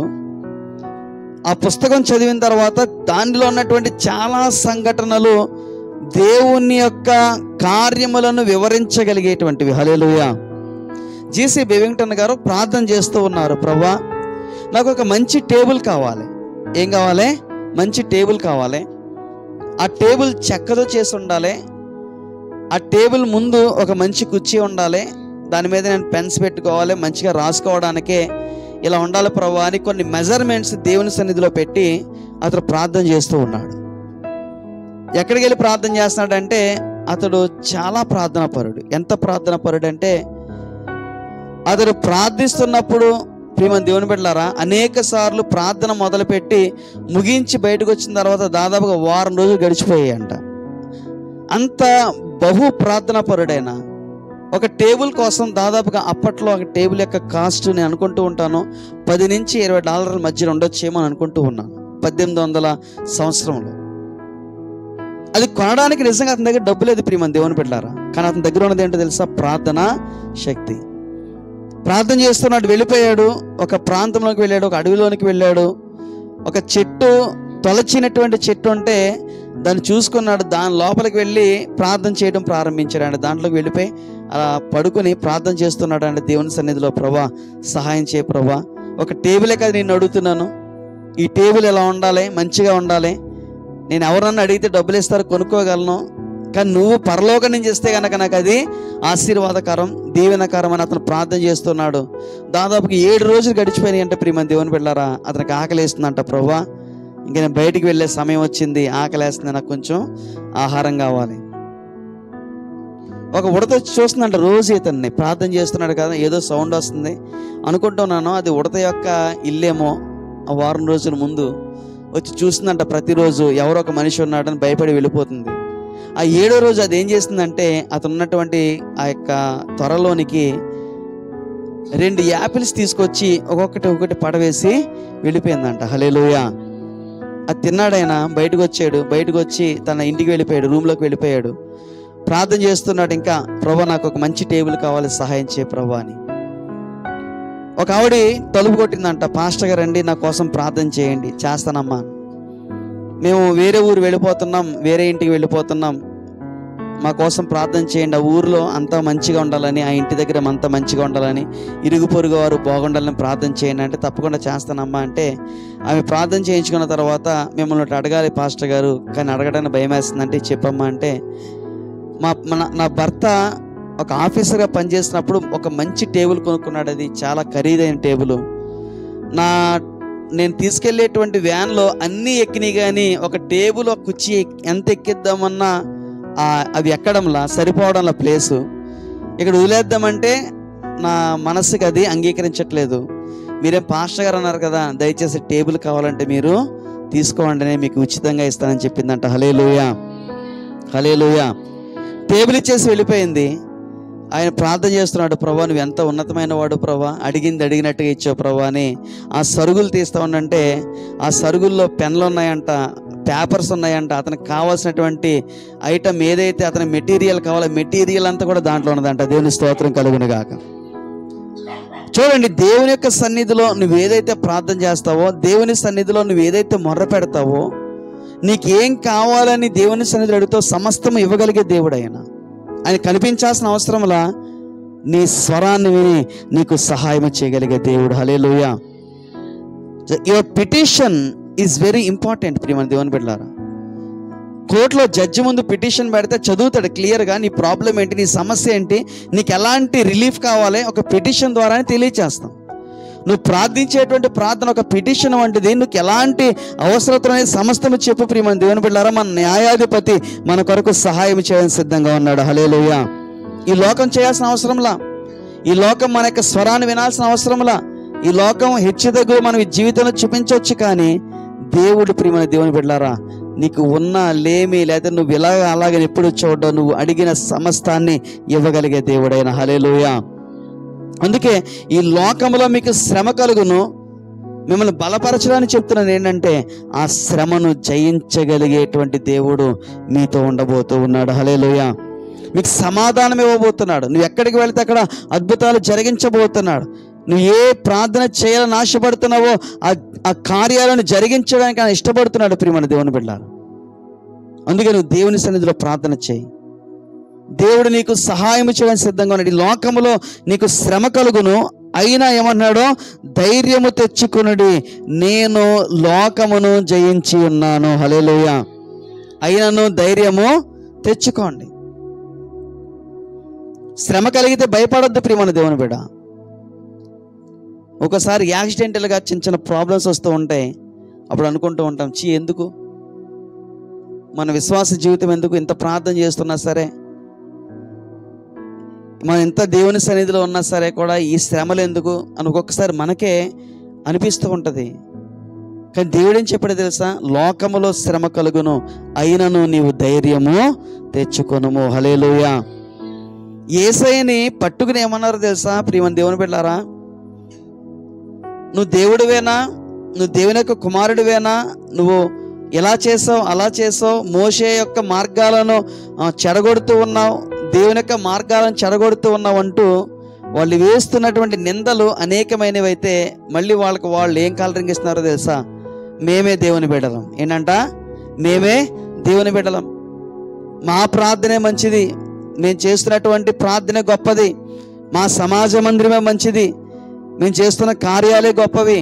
ఆ పుస్తకం చదివిన తర్వాత దానిలో ఉన్నటువంటి చాలా సంఘటనలు దేవుని యొక్క కార్యములను వివరించగలిగేటువంటివి హలేలుయ జీసీ బెవింగ్టన్ గారు ప్రార్థన చేస్తూ ఉన్నారు ప్రభా నాకు ఒక మంచి టేబుల్ కావాలి ఏం కావాలి మంచి టేబుల్ కావాలి ఆ టేబుల్ చెక్కతో చేసి ఉండాలి ఆ టేబుల్ ముందు ఒక మంచి కుర్చీ ఉండాలి దాని మీద నేను పెన్స్ పెట్టుకోవాలి మంచిగా రాసుకోవడానికే ఇలా ఉండాలి ప్రభు అని కొన్ని మెజర్మెంట్స్ దేవుని సన్నిధిలో పెట్టి అతడు ప్రార్థన చేస్తూ ఉన్నాడు ఎక్కడికి వెళ్ళి ప్రార్థన చేస్తున్నాడంటే అతడు చాలా ప్రార్థనా పరుడు ఎంత ప్రార్థనా పరుడు అంటే అతడు ప్రార్థిస్తున్నప్పుడు ప్రియమని దేవుని బిడ్డలారా అనేక సార్లు ప్రార్థన మొదలుపెట్టి ముగించి బయటకు వచ్చిన తర్వాత దాదాపుగా వారం రోజులు గడిచిపోయాయంట అంత బహు ప్రార్థనా పరుడైన ఒక టేబుల్ కోసం దాదాపుగా అప్పట్లో ఒక టేబుల్ యొక్క కాస్ట్ నేను అనుకుంటూ ఉంటాను పది నుంచి ఇరవై డాలర్ల మధ్యలో ఉండొచ్చేమో అని అనుకుంటూ ఉన్నాను పద్దెనిమిది వందల సంవత్సరంలో అది కొనడానికి నిజంగా అతని దగ్గర డబ్బు లేదు ప్రియమని దేవుని పెట్టారా కానీ అతని దగ్గర ఉన్నది ఏంటో తెలుసా ప్రార్థన శక్తి ప్రార్థన చేస్తున్నాడు వెళ్ళిపోయాడు ఒక ప్రాంతంలోకి వెళ్ళాడు ఒక అడవిలోనికి వెళ్ళాడు ఒక చెట్టు తొలచినటువంటి చెట్టు ఉంటే దాన్ని చూసుకున్నాడు దాని లోపలికి వెళ్ళి ప్రార్థన చేయడం ప్రారంభించాడు అండి దాంట్లోకి వెళ్ళిపోయి అలా పడుకొని ప్రార్థన చేస్తున్నాడు అంటే దేవుని సన్నిధిలో ప్రభా సహాయం చేయ ప్రభా ఒక టేబులే కదా నేను అడుగుతున్నాను ఈ టేబుల్ ఎలా ఉండాలి మంచిగా ఉండాలి నేను ఎవరన్నా అడిగితే డబ్బులు ఇస్తారు కొనుక్కోగలను కానీ నువ్వు పరలోకం నుంచి ఇస్తే కనుక నాకు అది ఆశీర్వాదకరం దీవెనకరం అని అతను ప్రార్థన చేస్తున్నాడు దాదాపుకి ఏడు రోజులు గడిచిపోయినాయి అంటే ప్రియమని దేవుని బిడ్డారా అతనికి ఆకలేస్తుందంట ప్రభా ఇంక నేను బయటికి వెళ్ళే సమయం వచ్చింది ఆకలేస్తుంది నాకు కొంచెం ఆహారం కావాలి ఒక ఉడత వచ్చి చూస్తుందంట రోజు ఇతన్ని ప్రార్థన చేస్తున్నాడు కదా ఏదో సౌండ్ వస్తుంది అనుకుంటున్నాను అది ఉడత యొక్క ఇల్లేమో ఆ వారం రోజుల ముందు వచ్చి చూస్తుందంట ప్రతిరోజు ఎవరో ఒక మనిషి ఉన్నాడని భయపడి వెళ్ళిపోతుంది ఆ ఏడో రోజు అది ఏం చేస్తుందంటే అతను ఉన్నటువంటి ఆ యొక్క త్వరలోనికి రెండు యాపిల్స్ తీసుకొచ్చి ఒక్కొక్కటి ఒక్కొక్కటి పడవేసి వెళ్ళిపోయిందంట హలేలుయా అది తిన్నాడైనా బయటకు వచ్చాడు బయటకు వచ్చి తన ఇంటికి వెళ్ళిపోయాడు రూమ్లోకి వెళ్ళిపోయాడు ప్రార్థన చేస్తున్నాడు ఇంకా ప్రభా నాకు ఒక మంచి టేబుల్ కావాలి సహాయం చేయ ప్రభా అని ఒక ఆవిడ తలుపు కొట్టిందంట పాస్టర్ గారు రండి నా కోసం ప్రార్థన చేయండి చేస్తానమ్మా మేము వేరే ఊరు వెళ్ళిపోతున్నాం వేరే ఇంటికి వెళ్ళిపోతున్నాం మా కోసం ప్రార్థన చేయండి ఆ ఊరిలో అంతా మంచిగా ఉండాలని ఆ ఇంటి దగ్గర అంతా మంచిగా ఉండాలని ఇరుగు పొరుగు వారు బాగుండాలని ప్రార్థన చేయండి అంటే తప్పకుండా చేస్తానమ్మా అంటే ఆమె ప్రార్థన చేయించుకున్న తర్వాత మిమ్మల్ని ఒకటి అడగాలి పాస్టర్ గారు కానీ అడగడానికి భయం వేస్తుందంటే చెప్పమ్మా అంటే మా మన నా భర్త ఒక ఆఫీసర్గా పనిచేసినప్పుడు ఒక మంచి టేబుల్ కొనుక్కున్నాడు అది చాలా ఖరీదైన టేబుల్ నా నేను తీసుకెళ్లేటువంటి వ్యాన్లో అన్నీ ఎక్కినాయి కానీ ఒక టేబుల్ ఒక కుర్చీ ఎక్- ఎంత ఎక్కిద్దామన్నా ఆ, అవి ఎక్కడంలా సరిపోవడంలా ప్లేసు ఇక్కడ వదిలేద్దామంటే నా మనసుకి అది అంగీకరించట్లేదు మీరేం పాస్టర్ గారు అన్నారు కదా దయచేసి టేబుల్ కావాలంటే మీరు తీసుకోండి నేను మీకు ఉచితంగా ఇస్తానని చెప్పిందంట హలే లూయా హలే లూయా టేబుల్ ఇచ్చేసి వెళ్ళిపోయింది ఆయన ప్రార్థన చేస్తున్నాడు ప్రభా నువ్వు ఎంత ఉన్నతమైన వాడు ప్రభా అడిగింది అడిగినట్టుగా ఇచ్చావు ప్రభా అని ఆ సరుగులు తీస్తా ఉండంటే ఆ సరుగుల్లో పెన్లు ఉన్నాయంట పేపర్స్ ఉన్నాయంట అతనికి కావాల్సినటువంటి ఐటమ్ ఏదైతే అతని మెటీరియల్ కావాలో మెటీరియల్ అంతా కూడా దాంట్లో ఉన్నదంట దేవుని స్తోత్రం కలుగును గాక చూడండి దేవుని యొక్క సన్నిధిలో నువ్వు ఏదైతే ప్రార్థన చేస్తావో దేవుని సన్నిధిలో నువ్వు ఏదైతే మొర్ర పెడతావో నీకేం కావాలని దేవుని సన్నిధిలో అడుగుతావు సమస్తం ఇవ్వగలిగే దేవుడు ఆయన ఆయన కనిపించాల్సిన అవసరంలా నీ స్వరాన్ని విని నీకు సహాయం చేయగలిగే దేవుడు హలే your petition is very important ప్రియమైన దేవుని బిడ్డలారా కోర్టులో జడ్జి ముందు పిటిషన్ పెడితే చదువుతాడు క్లియర్గా నీ ప్రాబ్లం ఏంటి నీ సమస్య ఏంటి నీకు ఎలాంటి రిలీఫ్ కావాలి ఒక పిటిషన్ ద్వారానే తెలియచేస్తాం నువ్వు ప్రార్థించేటువంటి ప్రార్థన ఒక పిటిషన్ వంటిది నువ్వు ఎలాంటి అవసరతనే సమస్తము చెప్పు ప్రియమైన దేవుని బిడ్డారా మన న్యాయాధిపతి మన కొరకు సహాయం చేయడానికి సిద్ధంగా ఉన్నాడు హలేలుయ ఈ లోకం చేయాల్సిన అవసరంలా ఈ లోకం మన యొక్క స్వరాన్ని వినాల్సిన అవసరంలా ఈ లోకం హెచ్చుదగ్గు మనం ఈ జీవితంలో చూపించవచ్చు కానీ దేవుడు ప్రియమైన దేవుని బిడ్డారా నీకు ఉన్న లేమి లేదా నువ్వు ఇలాగ అలాగే ఎప్పుడు చూడవు నువ్వు అడిగిన సమస్తాన్ని ఇవ్వగలిగే దేవుడైన హలేలుయా అందుకే ఈ లోకంలో మీకు శ్రమ కలుగును మిమ్మల్ని బలపరచడానికి చెప్తున్నాను ఏంటంటే ఆ శ్రమను జయించగలిగేటువంటి దేవుడు మీతో ఉండబోతూ ఉన్నాడు హలేలుయ మీకు సమాధానం ఇవ్వబోతున్నాడు నువ్వు ఎక్కడికి వెళ్తే అక్కడ అద్భుతాలు జరిగించబోతున్నాడు నువ్వు ఏ ప్రార్థన చేయాలని ఆశపడుతున్నావో ఆ ఆ కార్యాలను జరిగించడానికి ఆయన ఇష్టపడుతున్నాడు ప్రియమైన దేవుని బిడ్డారు అందుకే నువ్వు దేవుని సన్నిధిలో ప్రార్థన చేయి దేవుడు నీకు సహాయం చేయడానికి సిద్ధంగా ఉన్నాడు ఈ లోకములో నీకు శ్రమ కలుగును అయినా ఏమన్నాడో ధైర్యము తెచ్చుకునుడి నేను లోకమును జయించి ఉన్నాను హలేలుయ అయినను ధైర్యము తెచ్చుకోండి శ్రమ కలిగితే భయపడొద్దు ప్రియమైన దేవుని బిడ్డ ఒకసారి యాక్సిడెంటల్గా చిన్న చిన్న ప్రాబ్లమ్స్ వస్తూ ఉంటాయి అప్పుడు అనుకుంటూ ఉంటాం చీ ఎందుకు మన విశ్వాస జీవితం ఎందుకు ఇంత ప్రార్థన చేస్తున్నా సరే మనం ఎంత దేవుని సన్నిధిలో ఉన్నా సరే కూడా ఈ శ్రమలు ఎందుకు అని ఒక్కొక్కసారి మనకే అనిపిస్తూ ఉంటుంది కానీ దేవుడేం చెప్పాడు తెలుసా లోకములో శ్రమ కలుగును అయినను నీవు ధైర్యము తెచ్చుకొనుము హలేలుయ ఏసైని పట్టుకుని ఏమన్నారు తెలుసా ప్రియమని దేవుని బిడ్డారా నువ్వు దేవుడివేనా నువ్వు దేవుని యొక్క కుమారుడివేనా నువ్వు ఎలా చేసావు అలా చేసావు మోషే యొక్క మార్గాలను ఆ, చెడగొడుతూ ఉన్నావు దేవుని యొక్క మార్గాలను చెడగొడుతూ ఉన్నావు అంటూ వాళ్ళు వేస్తున్నటువంటి నిందలు అనేకమైనవి అయితే మళ్ళీ వాళ్ళకి వాళ్ళు ఏం కలరింగ్ ఇస్తున్నారో తెలుసా మేమే దేవుని బిడ్డలం ఏంటంట మేమే దేవుని బిడ్డలం మా ప్రార్థనే మంచిది మేము చేస్తున్నటువంటి ప్రార్థన గొప్పది మా సమాజ మందిరమే మంచిది మేము చేస్తున్న కార్యాలే గొప్పవి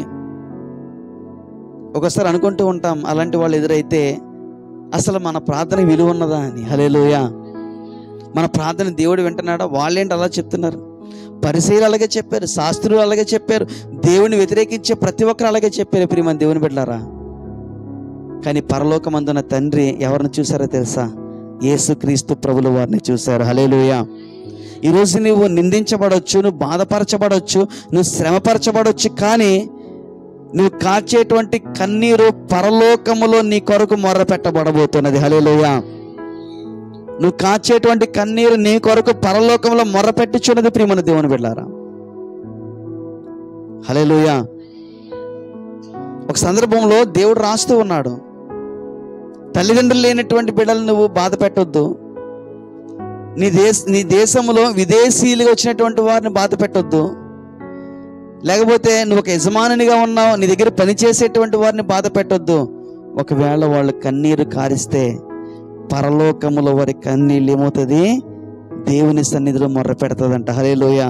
ఒకసారి అనుకుంటూ ఉంటాం అలాంటి వాళ్ళు ఎదురైతే అసలు మన ప్రార్థన విలువ ఉన్నదా అని హలేలుయ మన ప్రార్థన దేవుడు వింటున్నాడా వాళ్ళేంటి అలా చెప్తున్నారు పరిశీలు అలాగే చెప్పారు శాస్త్రులు అలాగే చెప్పారు దేవుని వ్యతిరేకించే ప్రతి ఒక్కరు అలాగే చెప్పారు ఇప్పుడు మన దేవుని బిడ్డారా కానీ పరలోకమందున తండ్రి ఎవరిని చూసారో తెలుసా యేసుక్రీస్తు ప్రభులు వారిని చూశారు హలేలుయ ఈరోజు నువ్వు నిందించబడవచ్చు నువ్వు బాధపరచబడవచ్చు నువ్వు శ్రమపరచబడవచ్చు కానీ నువ్వు కాచేటువంటి కన్నీరు పరలోకములో నీ కొరకు మొర్ర పెట్టబడబోతున్నది హలేలుయ నువ్వు కాచేటువంటి కన్నీరు నీ కొరకు పరలోకంలో మొర్ర పెట్టుచున్నది ప్రియమని దేవుని బిడ్డారా హలేలుయ ఒక సందర్భంలో దేవుడు రాస్తూ ఉన్నాడు తల్లిదండ్రులు లేనటువంటి బిడ్డలు నువ్వు బాధ పెట్టొద్దు నీ దేశ నీ దేశంలో విదేశీయులుగా వచ్చినటువంటి వారిని బాధ పెట్టొద్దు లేకపోతే నువ్వు ఒక యజమానునిగా ఉన్నావు నీ దగ్గర పనిచేసేటువంటి వారిని బాధ పెట్టొద్దు ఒకవేళ వాళ్ళు కన్నీరు కారిస్తే పరలోకములో వారి కన్నీళ్ళు ఏమవుతుంది దేవుని సన్నిధిలో మొర్ర పెడుతుందంట హరే లోయ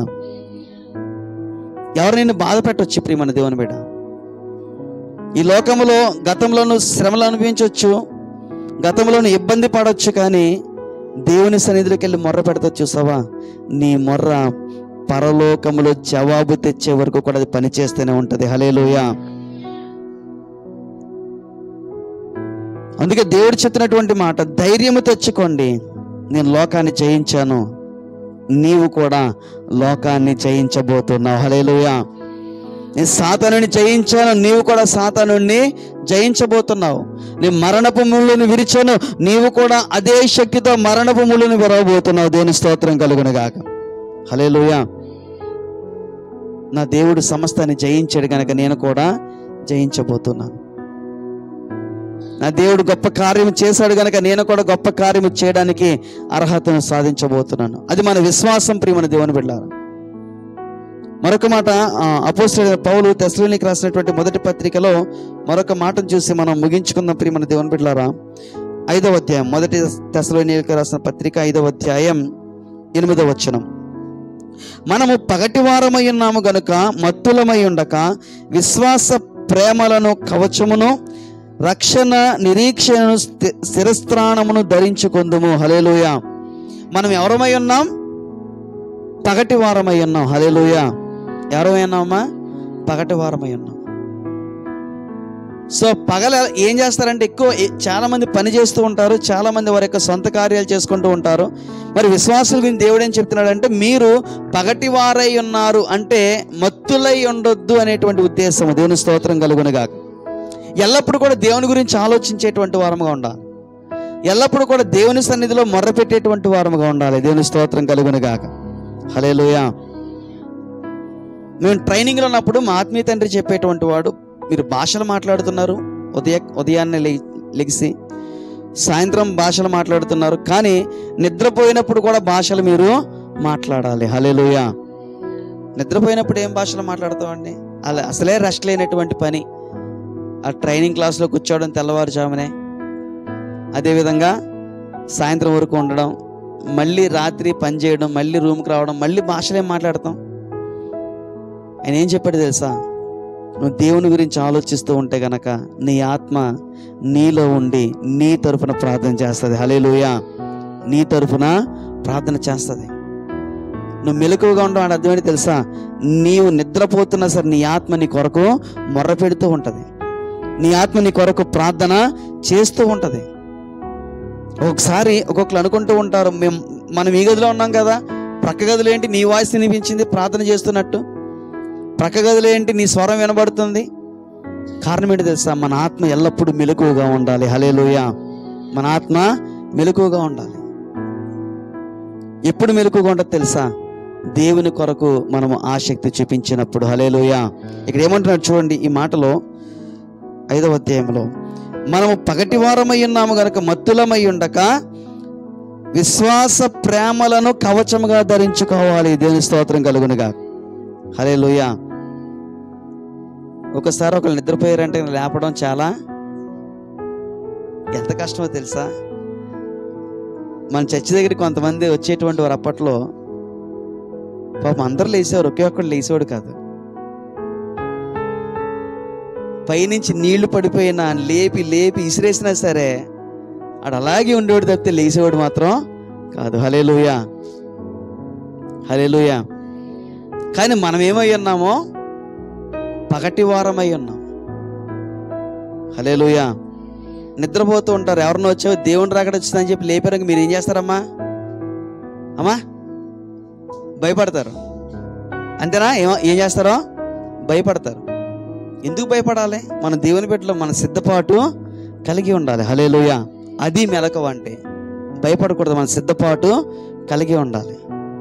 ఎవరు నిన్ను బాధ పెట్టవచ్చు ప్రియమైన దేవుని బిడ్డ ఈ లోకములో గతంలో నువ్వు శ్రమలు అనుభవించవచ్చు గతంలో నువ్వు ఇబ్బంది పడవచ్చు కానీ దేవుని సన్నిధిలోకి వెళ్ళి మొర్ర పెడతా చూసావా నీ మొర్ర పరలోకములో జవాబు తెచ్చే వరకు కూడా అది పనిచేస్తూనే ఉంటుంది హలేలోయ అందుకే దేవుడు చెప్పినటువంటి మాట ధైర్యము తెచ్చుకోండి నేను లోకాన్ని జయించాను నీవు కూడా లోకాన్ని జయించబోతున్నావు హలేలుయా నేను సాతానుని జయించాను నీవు కూడా సాతానుని జయించబోతున్నావు నేను మరణపు ముళ్ళుని విరిచాను నీవు కూడా అదే శక్తితో మరణపు ముళ్ళుని విరవబోతున్నావు దేని స్తోత్రం కలుగునుగాక హలేలుయా నా దేవుడు సమస్తాన్ని జయించాడు కనుక నేను కూడా జయించబోతున్నాను నా దేవుడు గొప్ప కార్యం చేశాడు కనుక నేను కూడా గొప్ప కార్యం చేయడానికి అర్హతను సాధించబోతున్నాను అది మన విశ్వాసం ప్రియమైన దేవుని బిడ్డారు మరొక మాట అపోస్ట పౌలు తెసలోనికి రాసినటువంటి మొదటి పత్రికలో మరొక మాటను చూసి మనం ముగించుకుందాం ప్రియమైన దేవుని బిడ్డారా ఐదవ అధ్యాయం మొదటి తెసలోనికి రాసిన పత్రిక ఐదవ అధ్యాయం ఎనిమిదవ వచనం మనము పగటివారమై ఉన్నాము గనుక మత్తులమై ఉండక విశ్వాస ప్రేమలను కవచమును రక్షణ నిరీక్షణను స్థి- శిరస్త్రాణమును ధరించుకుందుము హలేలుయ మనం ఎవరమై ఉన్నాం పగటి వారమై ఉన్నాం హలేలుయ ఎవరమై ఉన్నామా పగటి వారమై ఉన్నాం సో పగల ఏం చేస్తారంటే ఎక్కువ ఏ- చాలా మంది పని చేస్తూ ఉంటారు చాలా మంది వారి యొక్క సొంత కార్యాలు చేసుకుంటూ ఉంటారు మరి విశ్వాసుల గురించి దేవుడు ఏం చెప్తున్నాడంటే మీరు పగటి వారై ఉన్నారు అంటే మత్తులై ఉండొద్దు అనేటువంటి ఉద్దేశం దేవుని స్తోత్రం కలుగునుగాక ఎల్లప్పుడూ కూడా దేవుని గురించి ఆలోచించేటువంటి వారముగా ఉండాలి ఎల్లప్పుడూ కూడా దేవుని సన్నిధిలో మొర్ర పెట్టేటువంటి వారముగా ఉండాలి దేవుని స్తోత్రం కలుగునుగాక హలేలుయా మేము ట్రైనింగ్లో ఉన్నప్పుడు మా ఆత్మీయ తండ్రి చెప్పేటువంటి వాడు మీరు భాషలు మాట్లాడుతున్నారు ఉదయ ఉదయాన్నే లే లెగిసి సాయంత్రం భాషలు మాట్లాడుతున్నారు కానీ నిద్రపోయినప్పుడు కూడా భాషలు మీరు మాట్లాడాలి హలేలుయా నిద్రపోయినప్పుడు ఏం భాషలు మాట్లాడతామండి అలా అసలే రెస్ట్ లేనటువంటి పని ఆ ట్రైనింగ్ క్లాస్లో కూర్చోవడం తెల్లవారుజామునే అదేవిధంగా సాయంత్రం వరకు ఉండడం మళ్ళీ రాత్రి పని చేయడం మళ్ళీ రూమ్కి రావడం మళ్ళీ భాషలు ఏం మాట్లాడతాం ఆయన ఏం చెప్పాడు తెలుసా నువ్వు దేవుని గురించి ఆలోచిస్తూ ఉంటే గనక నీ ఆత్మ నీలో ఉండి నీ తరఫున ప్రార్థన చేస్తుంది హలేలుయా నీ తరఫున ప్రార్థన చేస్తుంది నువ్వు మెలకువగా ఉండడం అంటే అర్థమేంటి తెలుసా నీవు నిద్రపోతున్నా సరే నీ ఆత్మ నీ కొరకు మొర్ర పెడుతూ ఉంటుంది నీ ఆత్మ నీ కొరకు ప్రార్థన చేస్తూ ఉంటుంది ఒకసారి ఒక్కొక్కరు అనుకుంటూ ఉంటారు మేము మనం ఈ గదిలో ఉన్నాం కదా ప్రక్క గదిలో ఏంటి నీ వాయిస్ వినిపించింది ప్రార్థన చేస్తున్నట్టు ప్రక్క గదిలో ఏంటి నీ స్వరం వినబడుతుంది కారణం ఏంటి తెలుసా మన ఆత్మ ఎల్లప్పుడూ మెలకువగా ఉండాలి హలేలుయ మన ఆత్మ మెలకువగా ఉండాలి ఎప్పుడు మెలకువగా ఉండదు తెలుసా దేవుని కొరకు మనము ఆసక్తి చూపించినప్పుడు హలేలుయ ఇక్కడ ఏమంటున్నాడు చూడండి ఈ మాటలో ఐదవ అధ్యాయంలో మనము పగటి వారమై ఉన్నాము గనక మత్తులమై ఉండక విశ్వాస ప్రేమలను కవచముగా ధరించుకోవాలి దేవుని స్తోత్రం కలుగునుగా హలే ఒకసారి ఒకళ్ళు నిద్రపోయారంటే లేపడం చాలా ఎంత కష్టమో తెలుసా మన చర్చి దగ్గరికి కొంతమంది వచ్చేటువంటి వారు అప్పట్లో పాపం అందరూ లేసేవారు ఒకే ఒక్కడు లేసేవాడు కాదు పైనుంచి నీళ్లు పడిపోయినా లేపి లేపి ఇసిరేసినా సరే ఆడు అలాగే ఉండేవాడు తప్పితే లేచేవాడు మాత్రం కాదు హలేలుయా హలేలుయా కానీ మనం ఏమై ఉన్నామో పగటి వారమై ఉన్నాం హలేలుయా నిద్రపోతూ ఉంటారు ఎవరినో వచ్చావు దేవుని రాకడ వచ్చిందని చెప్పి లేపారని మీరు ఏం చేస్తారమ్మా అమ్మా భయపడతారు అంతేనా ఏమో ఏం చేస్తారో భయపడతారు ఎందుకు భయపడాలి మన దేవుని బిడ్డలో మన సిద్ధపాటు కలిగి ఉండాలి హలేలుయ అది మెలకువ అంటే భయపడకూడదు మన సిద్ధపాటు కలిగి ఉండాలి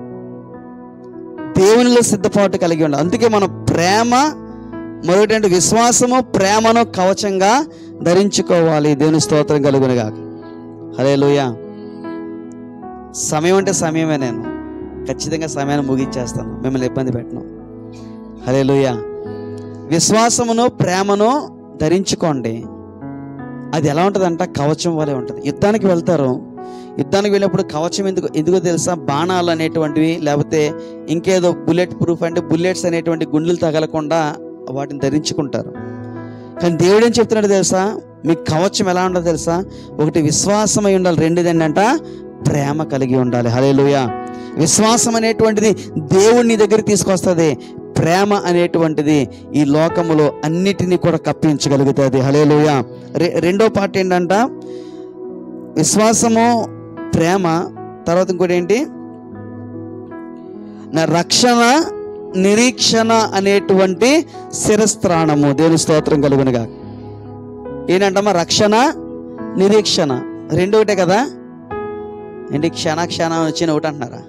దేవునిలో సిద్ధపాటు కలిగి ఉండాలి అందుకే మన ప్రేమ మరొకటి విశ్వాసము ప్రేమను కవచంగా ధరించుకోవాలి దేవుని స్తోత్రం కలుగునుగా హలేలుయ సమయం అంటే సమయమే నేను ఖచ్చితంగా సమయాన్ని ముగించేస్తాను మిమ్మల్ని ఇబ్బంది పెట్టను హలేలుయ విశ్వాసమును ప్రేమను ధరించుకోండి అది ఎలా ఉంటుందంట కవచం వలె ఉంటుంది యుద్ధానికి వెళ్తారు యుద్ధానికి వెళ్ళినప్పుడు కవచం ఎందుకు ఎందుకో తెలుసా బాణాలు అనేటువంటివి లేకపోతే ఇంకేదో బుల్లెట్ ప్రూఫ్ అంటే బుల్లెట్స్ అనేటువంటి గుండెలు తగలకుండా వాటిని ధరించుకుంటారు కానీ దేవుడు ఏం చెప్తున్నాడు తెలుసా మీకు కవచం ఎలా ఉండాలో తెలుసా ఒకటి విశ్వాసమై ఉండాలి రెండోది ఏంటంట ప్రేమ కలిగి ఉండాలి హలేలుయ విశ్వాసం అనేటువంటిది దేవుణ్ణి దగ్గర తీసుకొస్తుంది ప్రేమ అనేటువంటిది ఈ లోకములో అన్నిటినీ కూడా కప్పించగలుగుతుంది హలేలుయ రె- రెండో పార్ట్ ఏంటంట విశ్వాసము ప్రేమ తర్వాత ఇంకోటి ఏంటి నా రక్షణ నిరీక్షణ అనేటువంటి శిరస్త్రాణము దేవుని స్తోత్రం కలుగునుగా ఏంటంటమ్మా రక్షణ నిరీక్షణ రెండు ఒకటే కదా ఏంటి క్షణ క్షణ వచ్చిన ఒకటి అంటున్నారా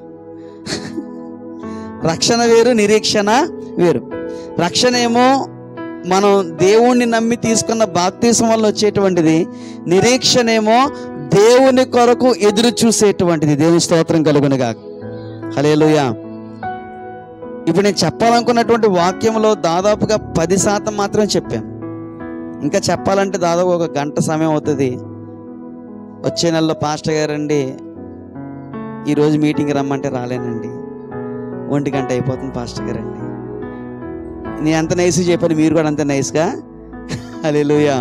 రక్షణ వేరు నిరీక్షణ వేరు రక్షణ ఏమో మనం దేవుణ్ణి నమ్మి తీసుకున్న బాప్తీసం వల్ల వచ్చేటువంటిది నిరీక్షణ ఏమో దేవుని కొరకు ఎదురు చూసేటువంటిది దేవుని స్తోత్రం కలుగునుగా హలేలుయా ఇప్పుడు నేను చెప్పాలనుకున్నటువంటి వాక్యంలో దాదాపుగా పది శాతం మాత్రమే చెప్పాను ఇంకా చెప్పాలంటే దాదాపు ఒక గంట సమయం అవుతుంది వచ్చే నెలలో పాస్టర్ గారండి ఈరోజు మీటింగ్ రమ్మంటే రాలేనండి ఒంటి గంట అయిపోతుంది పాస్టర్ గారండి నేను ఎంత నైస్గా చెప్పాను మీరు కూడా అంత నైస్గా అలెలుయా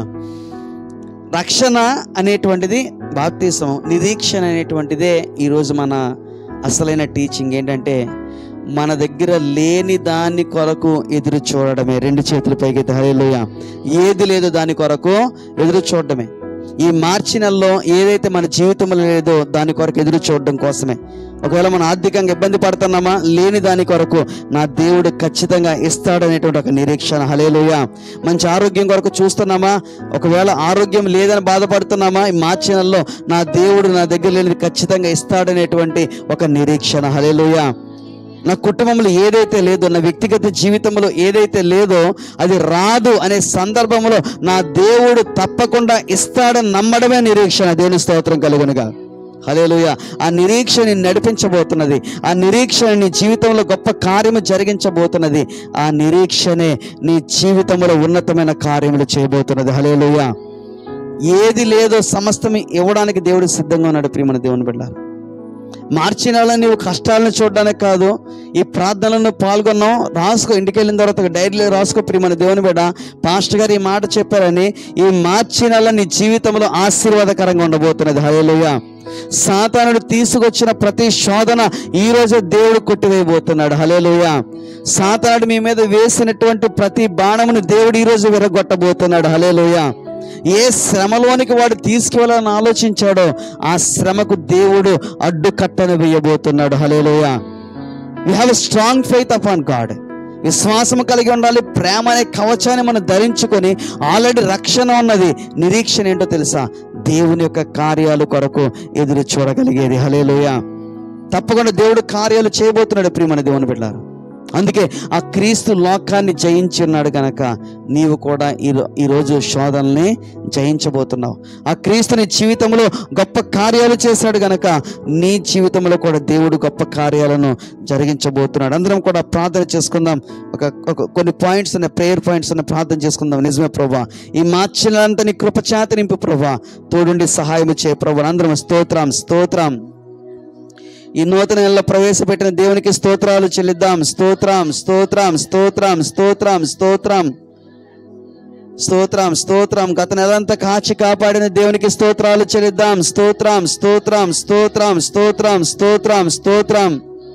రక్షణ అనేటువంటిది బాప్తీసం నిరీక్షణ అనేటువంటిదే ఈరోజు మన అసలైన టీచింగ్ ఏంటంటే మన దగ్గర లేని దాని కొరకు ఎదురు చూడడమే రెండు చేతుల పైకి హరేలుయ ఏది లేదు దాని కొరకు ఎదురు చూడడమే ఈ మార్చి నెలలో ఏదైతే మన జీవితంలో లేదో దాని కొరకు ఎదురు చూడడం కోసమే ఒకవేళ మనం ఆర్థికంగా ఇబ్బంది పడుతున్నామా లేని దాని కొరకు నా దేవుడు ఖచ్చితంగా ఇస్తాడనేటువంటి ఒక నిరీక్షణ హలేలుయ మంచి ఆరోగ్యం కొరకు చూస్తున్నామా ఒకవేళ ఆరోగ్యం లేదని బాధపడుతున్నామా ఈ మార్చి నెలలో నా దేవుడు నా దగ్గర లేనిది ఖచ్చితంగా ఇస్తాడనేటువంటి ఒక నిరీక్షణ హలేలుయ నా కుటుంబంలో ఏదైతే లేదో నా వ్యక్తిగత జీవితంలో ఏదైతే లేదో అది రాదు అనే సందర్భంలో నా దేవుడు తప్పకుండా ఇస్తాడని నమ్మడమే నిరీక్షణ దేవుని స్తోత్రం కలుగునుగా హలేలుయ ఆ నిరీక్షణ నిన్ను నడిపించబోతున్నది ఆ నిరీక్షణ నీ జీవితంలో గొప్ప కార్యము జరిగించబోతున్నది ఆ నిరీక్షణే నీ జీవితంలో ఉన్నతమైన కార్యములు చేయబోతున్నది హలేలుయ ఏది లేదో సమస్తం ఇవ్వడానికి దేవుడు సిద్ధంగా ఉన్నాడు ప్రియమైన దేవుని బిడ్డారు మార్చి నెల నీవు కష్టాలను చూడడానికి కాదు ఈ ప్రార్థనలను పాల్గొన్నాం రాసుకో ఇంటికి వెళ్ళిన తర్వాత ఒక డైరీలో రాసుకో ప్రియమైన దేవుని బిడ్డ పాస్టర్ గారు ఈ మాట చెప్పారని ఈ మార్చి నెల నీ జీవితంలో ఆశీర్వాదకరంగా ఉండబోతున్నది హలోయ సాతానుడు తీసుకొచ్చిన ప్రతి శోధన ఈ రోజే దేవుడు కొట్టివేయబోతున్నాడు హలేలుయ సాతానుడు మీ మీద వేసినటువంటి ప్రతి బాణమును దేవుడు ఈ రోజు విరగొట్టబోతున్నాడు హలేలుయ ఏ శ్రమలోనికి వాడు తీసుకువెళ్ళాలని ఆలోచించాడో ఆ శ్రమకు దేవుడు అడ్డుకట్టను వేయబోతున్నాడు hallelujah we have strong faith upon God విశ్వాసం కలిగి ఉండాలి ప్రేమ అనే కవచాన్ని మనం ధరించుకొని ఆల్రెడీ రక్షణ ఉన్నది నిరీక్షణ ఏంటో తెలుసా దేవుని యొక్క కార్యాలు కొరకు ఎదురు చూడగలిగేది హలేలోయ తప్పకుండా దేవుడు కార్యాలు చేయబోతున్నాడు ప్రియమైన దేవుని బిడ్డారు అందుకే ఆ క్రీస్తు లోకాన్ని జయించి ఉన్నాడు గనక నీవు కూడా ఈ రో- ఈరోజు శోధనల్ని జయించబోతున్నావు ఆ క్రీస్తు నీ జీవితంలో గొప్ప కార్యాలు చేశాడు గనక నీ జీవితంలో కూడా దేవుడు గొప్ప కార్యాలను జరిగించబోతున్నాడు అందరం కూడా ప్రార్థన చేసుకుందాం ఒక ఒక కొన్ని పాయింట్స్ ఉన్నాయి ప్రేయర్ పాయింట్స్ ఉన్నాయి ప్రార్థన చేసుకుందాం నిజమే ప్రభా ఈ మార్చినంత నీ కృపచేత నింపు ప్రభా తోడుండి సహాయం చేయ ప్రభా అందరం స్తోత్రం స్తోత్రం ఈ నూతన నెలలో ప్రవేశపెట్టిన దేవునికి స్తోత్రాలు చెల్లిద్దాం స్తోత్రం స్తోత్రం స్తోత్రం స్తోత్రం స్తోత్రం స్తోత్రం స్తోత్రం గత నెలంతా కాచి కాపాడిన దేవునికి స్తోత్రాలు చెల్లిద్దాం స్తోత్రం స్తోత్రం స్తోత్రం స్తోత్రం స్తోత్రం స్తోత్రం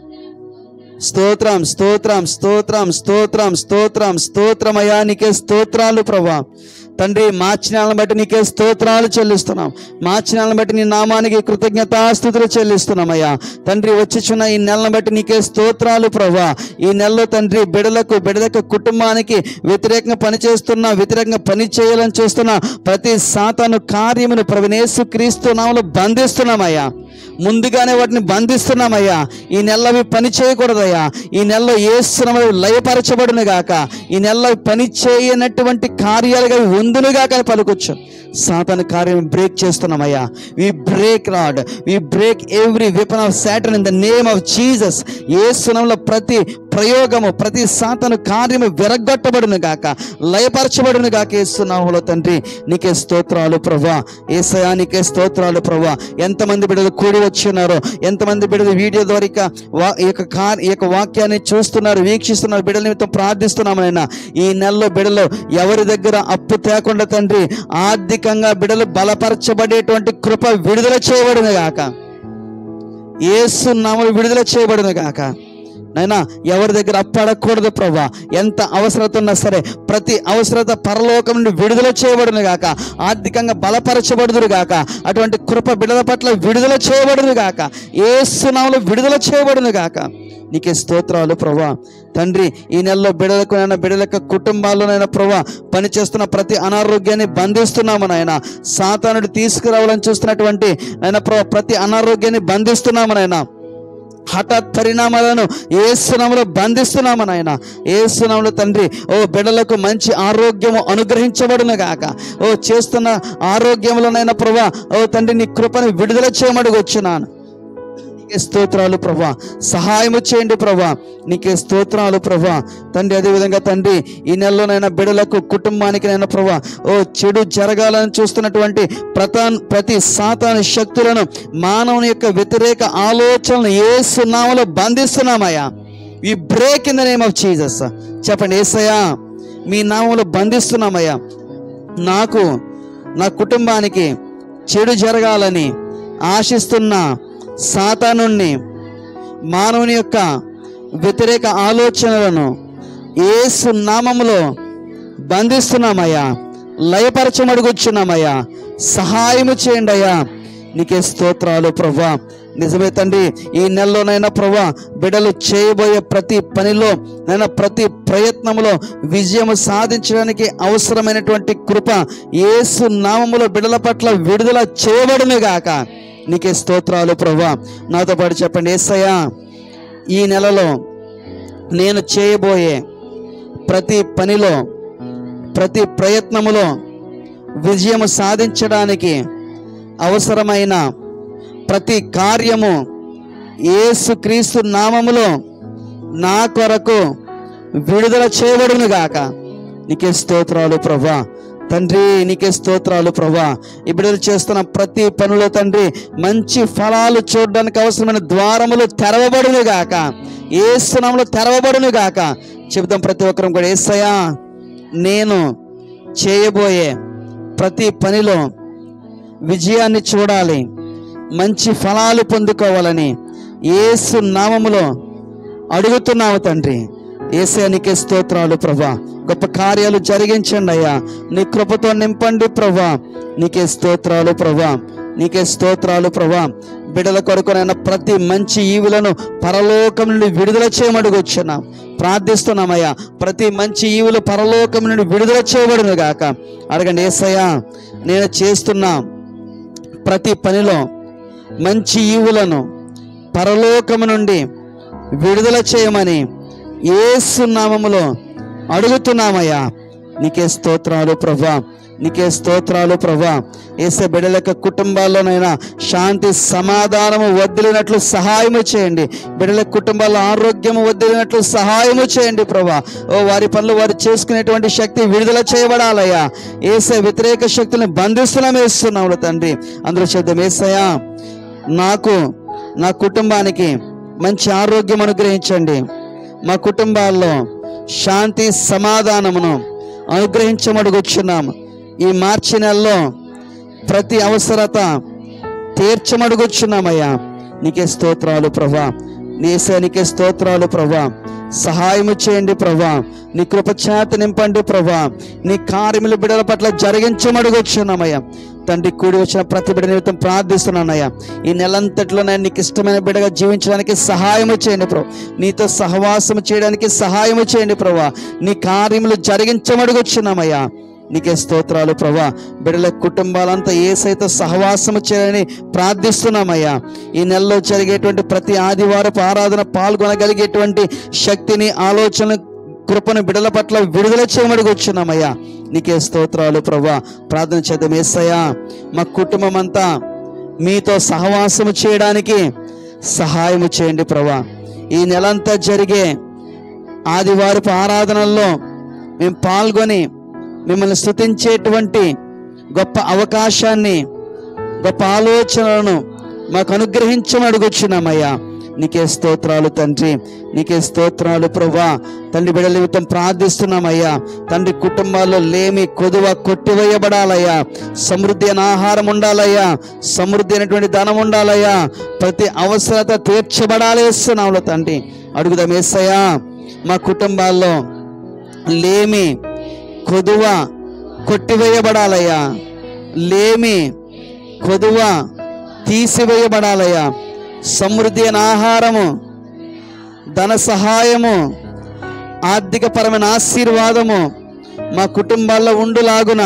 స్తోత్రం స్తోత్రం స్తోత్రం స్తోత్రం స్తోత్రం స్తోత్రమయ్యా నీకే స్తోత్రాలు ప్రభా తండ్రి మార్చినాలను బట్టి నీకే స్తోత్రాలు చెల్లిస్తున్నాం మార్చినాలను బట్టి నీ నామానికి కృతజ్ఞతాస్థుతులు చెల్లిస్తున్నామయ్యా తండ్రి వచ్చిచున్న ఈ నెలను బట్టి నీకే స్తోత్రాలు ప్రభా ఈ నెలలో తండ్రి బిడలకు బిడలకు కుటుంబానికి వ్యతిరేకంగా పనిచేస్తున్న వ్యతిరేకంగా పని చేయాలని చూస్తున్న ప్రతి సాతాను కార్యమును ప్రవీణేశు క్రీస్తు నామలు బంధిస్తున్నామయ్యా ముందుగానే వాటిని బంధిస్తున్నామయ్యా ఈ నెలలో అవి పని చేయకూడదయ్యా ఈ నెలలో ఏ శ్రమలు లయపరచబడును గాక ఈ నెలలో అవి పని చేయనటువంటి కార్యాలుగా అవి పొందునుగా కానీ పలుకొచ్చు సాతాను కార్యం బ్రేక్ చేస్తున్నామయ్యా we break Lord we break every weapon of Satan in the name of Jesus ఏ సునంలో ప్రతి ప్రయోగము ప్రతి సాతను కార్యము విరగొట్టబడును గాక లయపరచబడును గాక ఏస్తున్నాములో తండ్రి నీకే స్తోత్రాలు ప్రభా ఏసయా నీకే స్తోత్రాలు ప్రభా ఎంతమంది బిడ్డలు కూడి వచ్చినారో ఎంతమంది బిడ్డలు వీడియో ద్వారా ఇక వా ఈ యొక్క కార్ ఈ యొక్క వాక్యాన్ని చూస్తున్నారు వీక్షిస్తున్నారు బిడ్డల నిమిత్తం ప్రార్థిస్తున్నామైనా ఈ నెలలో బిడ్డలు ఎవరి దగ్గర అప్పు తేకుండా తండ్రి ఆర్థికంగా బిడ్డలు బలపరచబడేటువంటి కృప విడుదల చేయబడిన గాక ఏసు నామలు విడుదల చేయబడిన గాక నైనా ఎవరి దగ్గర అప్పడకూడదు ప్రభా ఎంత అవసరత ఉన్నా సరే ప్రతి అవసరత పరలోకం నుండి విడుదల చేయబడును గాక ఆర్థికంగా బలపరచబడుదురు గాక అటువంటి కృప బిడల పట్ల విడుదల చేయబడును గాక ఏసునామలు విడుదల చేయబడును గాక నీకే స్తోత్రాలు ప్రభా తండ్రి ఈ నెలలో బిడలకు నైనా బిడల యొక్క కుటుంబాల్లోనైనా ప్రభా పనిచేస్తున్న ప్రతి అనారోగ్యాన్ని బంధిస్తున్నాము నాయన సాతానుడు తీసుకురావాలని చూస్తున్నటువంటి నాయన ప్రభా ప్రతి అనారోగ్యాన్ని బంధిస్తున్నాము నాయన హఠాత్ పరిణామాలను ఏసునామలో బంధిస్తున్నాము నాయన ఏసునామలో తండ్రి ఓ బిడ్డలకు మంచి ఆరోగ్యము అనుగ్రహించబడును గాక ఓ చేస్తున్న ఆరోగ్యంలోనైనా ప్రభా ఓ తండ్రి నీ కృపను విడుదల చేయమడుగొచ్చున్నాను నీకే స్తోత్రాలు ప్రభా సహాయము చేయండి ప్రభా నీకే స్తోత్రాలు ప్రభా తండ్రి అదేవిధంగా తండ్రి ఈ నెలలోనైనా బిడలకు కుటుంబానికి నైనా ప్రభా ఓ చెడు జరగాలని చూస్తున్నటువంటి ప్రతాన్ ప్రతి సాతాను శక్తులను మానవుని యొక్క వ్యతిరేక ఆలోచనలు ఏ సున్నామలో బంధిస్తున్నామయ్యా ఈ break in the name of Jesus చెప్పండి ఏసయ్యా మీ నామంలో బంధిస్తున్నామయ్యా నాకు నా కుటుంబానికి చెడు జరగాలని ఆశిస్తున్న సాతానుణ్ణి మానవుని యొక్క వ్యతిరేక ఆలోచనలను ఏసు నామములో బంధిస్తున్నామయ్యా లయపరచమడుగుచున్నామయ్యా సహాయము చేయండి అయ్యా నీకే స్తోత్రాలు ప్రభా నిజమే తండ్రి ఈ నెలలోనైనా ప్రభా బిడలు చేయబోయే ప్రతి పనిలో నైనా ప్రతి ప్రయత్నంలో విజయం సాధించడానికి అవసరమైనటువంటి కృప యేసు నామములో బిడల పట్ల విడుదల చేయబడును గాక నీకే స్తోత్రాలు ప్రభా నాతో పాటు చెప్పండి ఏసయ్యా ఈ నెలలో నేను చేయబోయే ప్రతి పనిలో ప్రతి ప్రయత్నములో విజయము సాధించడానికి అవసరమైన ప్రతి కార్యము యేసుక్రీస్తు నామములో నా కొరకు విడుదల చేయబడును గాక నీకే స్తోత్రాలు ప్రభా తండ్రి నీకే స్తోత్రాలు ప్రభా ఈ బిడ్డలు చేస్తున్న ప్రతి పనిలో తండ్రి మంచి ఫలాలు చూడడానికి అవసరమైన ద్వారములు తెరవబడును గాక ఏ స్థలంలో తెరవబడును గాక చెబుతాం ప్రతి ఒక్కరం కూడా ఏసయా నేను చేయబోయే ప్రతి పనిలో విజయాన్ని చూడాలి మంచి ఫలాలు పొందుకోవాలని ఏసు నామములో అడుగుతున్నాము తండ్రి ఏసానికే స్తోత్రాలు ప్రభా గొప్ప కార్యాలు జరిగించండి అయ్యా నీ కృపతో నింపండి ప్రభా నీకే స్తోత్రాలు ప్రభా నీకే స్తోత్రాలు ప్రభా బిడల కొరకునైనా ప్రతి మంచి ఈవులను పరలోకం నుండి విడుదల చేయమడుగొచ్చున్నాం ప్రార్థిస్తున్నామయ్యా ప్రతి మంచి ఈవులు పరలోకం నుండి విడుదల చేయబడును గాక అడగండి ఏసయ్యా నేను చేస్తున్నా ప్రతి పనిలో మంచి ఈవులను పరలోకము నుండి విడుదల చేయమని యేసు నామములో అడుగుతున్నామయ్యా నీకే స్తోత్రాలు ప్రభా నీకే స్తోత్రాలు ప్రభా ఏసే బిడ్డల కుటుంబాల్లోనైనా శాంతి సమాధానము వదిలినట్లు సహాయము చేయండి బిడ్డల కుటుంబాల్లో ఆరోగ్యము వదిలినట్లు సహాయము చేయండి ప్రభా ఓ వారి పనులు వారు చేసుకునేటువంటి శక్తి విడుదల చేయబడాలయ్యా ఏసే వ్యతిరేక శక్తులను బంధిస్తున్నాం వేస్తున్నాము తండ్రి అందరూ చేద్దాం ఏసయ్యా నాకు నా కుటుంబానికి మంచి ఆరోగ్యం అనుగ్రహించండి మా కుటుంబాల్లో శాంతి సమాధానమును అనుగ్రహించమడుగుచున్నాము ఈ మార్చి నెలలో ప్రతి అవసరత తీర్చమడుగుచున్నామయ్యా నీకే స్తోత్రాలు ప్రభా నీసే నీకే స్తోత్రాలు ప్రభా సహాయము చేయండి ప్రభా నీ కృప చేత నింపండి ప్రభా నీ కార్యములు బిడల పట్ల జరిగించమడుగుచున్నామయ్యా తండ్రి కూడి వచ్చిన ప్రతి బిడ్డ నిమిత్తం ప్రార్థిస్తున్నానయ్యా ఈ నెలంతట్లో నేను నీకు ఇష్టమైన బిడ్డగా జీవించడానికి సహాయము చేయండి ప్రభు నీతో సహవాసము చేయడానికి సహాయము చేయండి ప్రభా నీ కార్యములు జరిగించమడుగుచున్నామయ్యా నీకే స్తోత్రాలు ప్రభా బిడ్డల కుటుంబాలంతా ఏ సైతం సహవాసము చేయాలని ప్రార్థిస్తున్నామయ్యా ఈ నెలలో జరిగేటువంటి ప్రతి ఆదివారపు ఆరాధన పాల్గొనగలిగేటువంటి శక్తిని ఆలోచన కృపను బిడల పట్ల విడుదల చేయమడిగొచ్చున్నామయ్యా నీకే స్తోత్రాలు ప్రభా ప్రార్థన చేద్దాం ఏసయ్యా మా కుటుంబం అంతా మీతో సహవాసము చేయడానికి సహాయము చేయండి ప్రభా ఈ నెలంతా జరిగే ఆదివారపు ఆరాధనల్లో మేము పాల్గొని మిమ్మల్ని స్తుతించేటువంటి గొప్ప అవకాశాన్ని గొప్ప ఆలోచనలను మాకు అనుగ్రహించమని అడుగుచున్నామయ్యా నీకే స్తోత్రాలు తండ్రి నీకే స్తోత్రాలు ప్రభా తండ్రి బిడ్డల నిమిత్తం ప్రార్థిస్తున్నామయ్యా తండ్రి కుటుంబాల్లో లేమి కొదువ కొట్టివేయబడాలయ్యా సమృద్ధి అయిన ఆహారం ఉండాలయ్యా సమృద్ధి అయినటువంటి ధనం ఉండాలయ్యా ప్రతి అవసరత తీర్చబడాలి ఇస్తున్నాంలో తండ్రి అడుగుదాం ఏసయ్యా మా కుటుంబాల్లో లేమి కొదువ కొట్టివేయబడాలయ్యా లేమి కొదువ తీసివేయబడాలయ్యా సమృద్ధి అయిన ఆహారము ధన సహాయము ఆర్థికపరమైన ఆశీర్వాదము మా కుటుంబాల్లో ఉండులాగున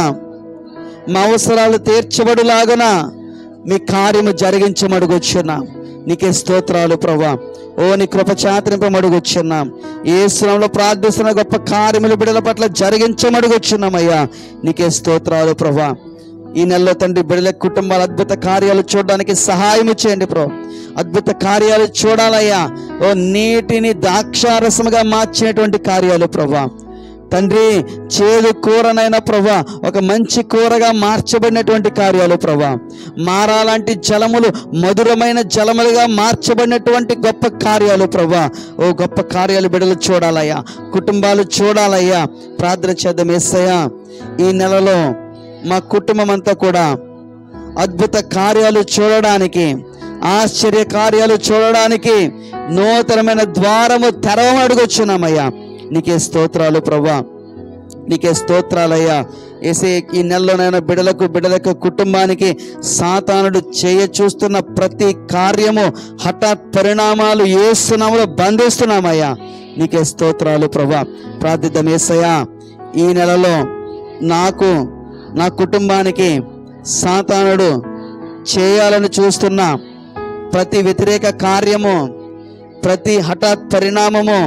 మా అవసరాలు తీర్చబడులాగున మీ కార్యము జరిగించమడుగొచ్చున్నాం నీకే స్తోత్రాలు ప్రభా ఓ నీ కృప చాతరింపమడుగొచ్చున్నాం ఏ శ్రమంలో ప్రార్థిస్తున్న గొప్ప కార్యములు బిడల పట్ల జరిగించమడుగొచ్చున్నామయ్యా నీకే స్తోత్రాలు ప్రభా ఈ నెలలో తండ్రి బిడల కుటుంబాల అద్భుత కార్యాలు చూడడానికి సహాయం చేయండి ప్రభు అద్భుత కార్యాలు చూడాలయ్యా ఓ నీటిని ద్రాక్షారసముగా మార్చినటువంటి కార్యాలు ప్రభా తండ్రి చేదు కూరనైన ప్రభా ఒక మంచి కూరగా మార్చబడినటువంటి కార్యాలు ప్రభా మారాలాంటి జలములు మధురమైన జలములుగా మార్చబడినటువంటి గొప్ప కార్యాలు ప్రభా ఓ గొప్ప కార్యాలు బిడలు చూడాలయ్యా కుటుంబాలు చూడాలయ్యా ప్రార్థన చేద్దాం ఏసయ్యా ఈ నెలలో మా కుటుంబం అంతా కూడా అద్భుత కార్యాలు చూడడానికి ఆశ్చర్య కార్యాలు చూడడానికి నూతనమైన ద్వారము తెరవమని అడుగొచ్చున్నామయ్యా నీకే స్తోత్రాలు ప్రభా నీకే స్తోత్రాలయ్యా ఏసే ఈ నెలలోనైనా బిడలకు బిడలకు కుటుంబానికి సాతానుడు చేయ చూస్తున్న ప్రతి కార్యము హఠాత్ పరిణామాలు ఏస్తున్నాములో బంధిస్తున్నామయ్యా నీకే స్తోత్రాలు ప్రభా ప్రార్థిద్దాం ఏసయ్యా ఈ నెలలో నాకు నా కుటుంబానికి సాతానుడు చేయాలని చూస్తున్న ప్రతి వ్యతిరేక కార్యము ప్రతి హఠాత్ పరిణామము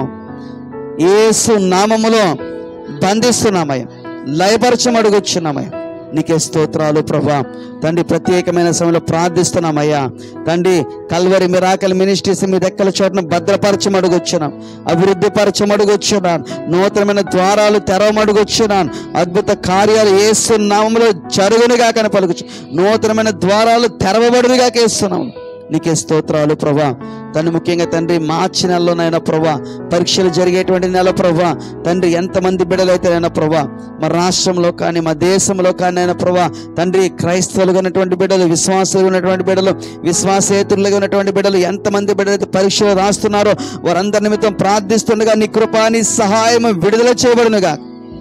యేసు నామములో బంధిస్తున్నామయ్య లయపరచం అడుగుచున్నామయ్య నీకే స్తోత్రాలు ప్రభా తండ్రి ప్రత్యేకమైన సమయంలో ప్రార్థిస్తున్నామయ్యా తండ్రి కల్వరి మిరాకల్ మినిస్ట్రీస్ మీ దక్కల చోటను భద్రపరచం అడుగొచ్చున్నాం అభివృద్ధి పరచం అడుగొచ్చున్నాను నూతనమైన ద్వారాలు తెరవమడుగొచ్చున్నాను అద్భుత కార్యాలు ఏసు నామంలో జరుగునుగా కనపలుగుచు నూతనమైన ద్వారాలు తెరవబడునుగా కేస్తున్నాం నీకే స్తోత్రాలు ప్రభా తండ్రి ముఖ్యంగా తండ్రి మార్చి నెలలోనైనా ప్రభా పరీక్షలు జరిగేటువంటి నెల ప్రభా తండ్రి ఎంతమంది బిడ్డలైతేనైనా ప్రభా మా రాష్ట్రంలో కానీ మా దేశంలో కానీ అయినా ప్రభా తండ్రి క్రైస్తవులుగా ఉన్నటువంటి బిడ్డలు విశ్వాసులుగా ఉన్నటువంటి బిడ్డలు విశ్వాసేతులుగా ఉన్నటువంటి బిడ్డలు ఎంతమంది బిడ్డలైతే పరీక్షలు రాస్తున్నారో వారందరి నిమిత్తం ప్రార్థిస్తుండగా నీ కృపా నీ సహాయం విడుదల చేయబడునుగా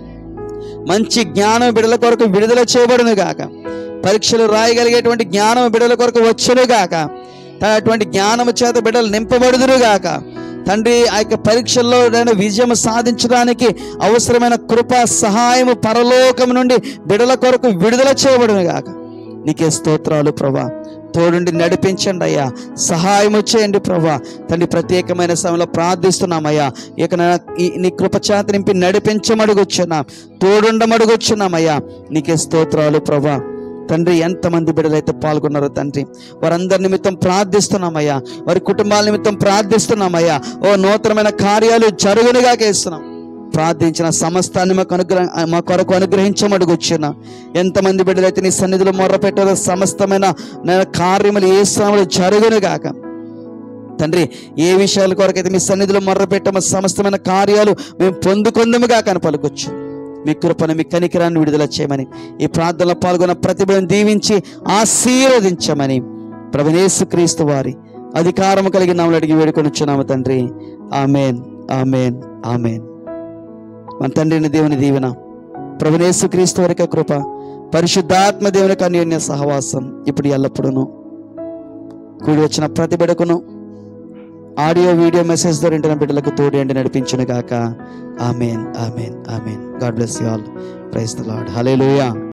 మంచి జ్ఞానం బిడల కొరకు విడుదల చేయబడును గాక పరీక్షలు రాయగలిగేటువంటి జ్ఞానం బిడల కొరకు వచ్చును గాక త- అటువంటి జ్ఞానము చేత బిడ్డలు నింపబడుదురు గాక తండ్రి ఆ యొక్క పరీక్షల్లో నేను విజయం సాధించడానికి అవసరమైన కృప సహాయము పరలోకం నుండి బిడల కొరకు విడుదల చేయబడును గాక నీకే స్తోత్రాలు ప్రభా తోడుండి నడిపించండి అయ్యా సహాయం చేయండి ప్రభా తండ్రి ప్రత్యేకమైన సమయంలో ప్రార్థిస్తున్నామయ్యా ఇక నా- ఈ- నీ కృపచేత నింపి నడిపించమడుగుచున్నాం తోడుండమడుగుచున్నామయ్యా నీకే స్తోత్రాలు ప్రభా తండ్రి ఎంతమంది బిడ్డలైతే పాల్గొన్నారో తండ్రి వారందరి నిమిత్తం ప్రార్థిస్తున్నామయ్యా వారి కుటుంబాల నిమిత్తం ప్రార్థిస్తున్నామయ్యా ఓ నూతనమైన కార్యాలు జరుగునుగా చేస్తున్నాం ప్రార్థించిన సమస్తాన్ని మాకు అనుగ్రహ మా కొరకు అనుగ్రహించమడుగుచ్చున్నా ఎంతమంది బిడ్డలైతే నీ సన్నిధిలో మొర్ర పెట్టారో సమస్తమైన నేను కార్యములు ఏ శ్రమలు జరుగునుగాక తండ్రి ఏ విషయాల కొరకైతే మీ సన్నిధిలో మొర్ర పెట్టామో సమస్తమైన కార్యాలు మేము పొందుకుందముగా కనపలుకొచ్చు మీ కృపను మీ కనికరాన్ని విడుదల చేయమని ఈ ప్రార్థనలో పాల్గొన్న ప్రతిభను దీవించి ఆశీర్వదించమని ప్రభునేసు క్రీస్తు వారి అధికారము కలిగిన నామలు అడిగి వేడుకొనిచ్చున్నాము తండ్రి ఆమెన్ ఆమెన్ ఆమెన్ మన తండ్రిని దేవుని దీవెన ప్రభునేసు క్రీస్తు వారికి కృప పరిశుద్ధాత్మ దేవుని అన్యోన్య సహవాసం ఇప్పుడు ఎల్లప్పుడూను కూడి వచ్చిన ప్రతి బిడకును ఆడియో వీడియో మెసేజ్ ద్వారా ఇంటిన బిడ్డలకు తోడి అండి నడిపించును గాక amen amen amen God bless you all praise the Lord hallelujah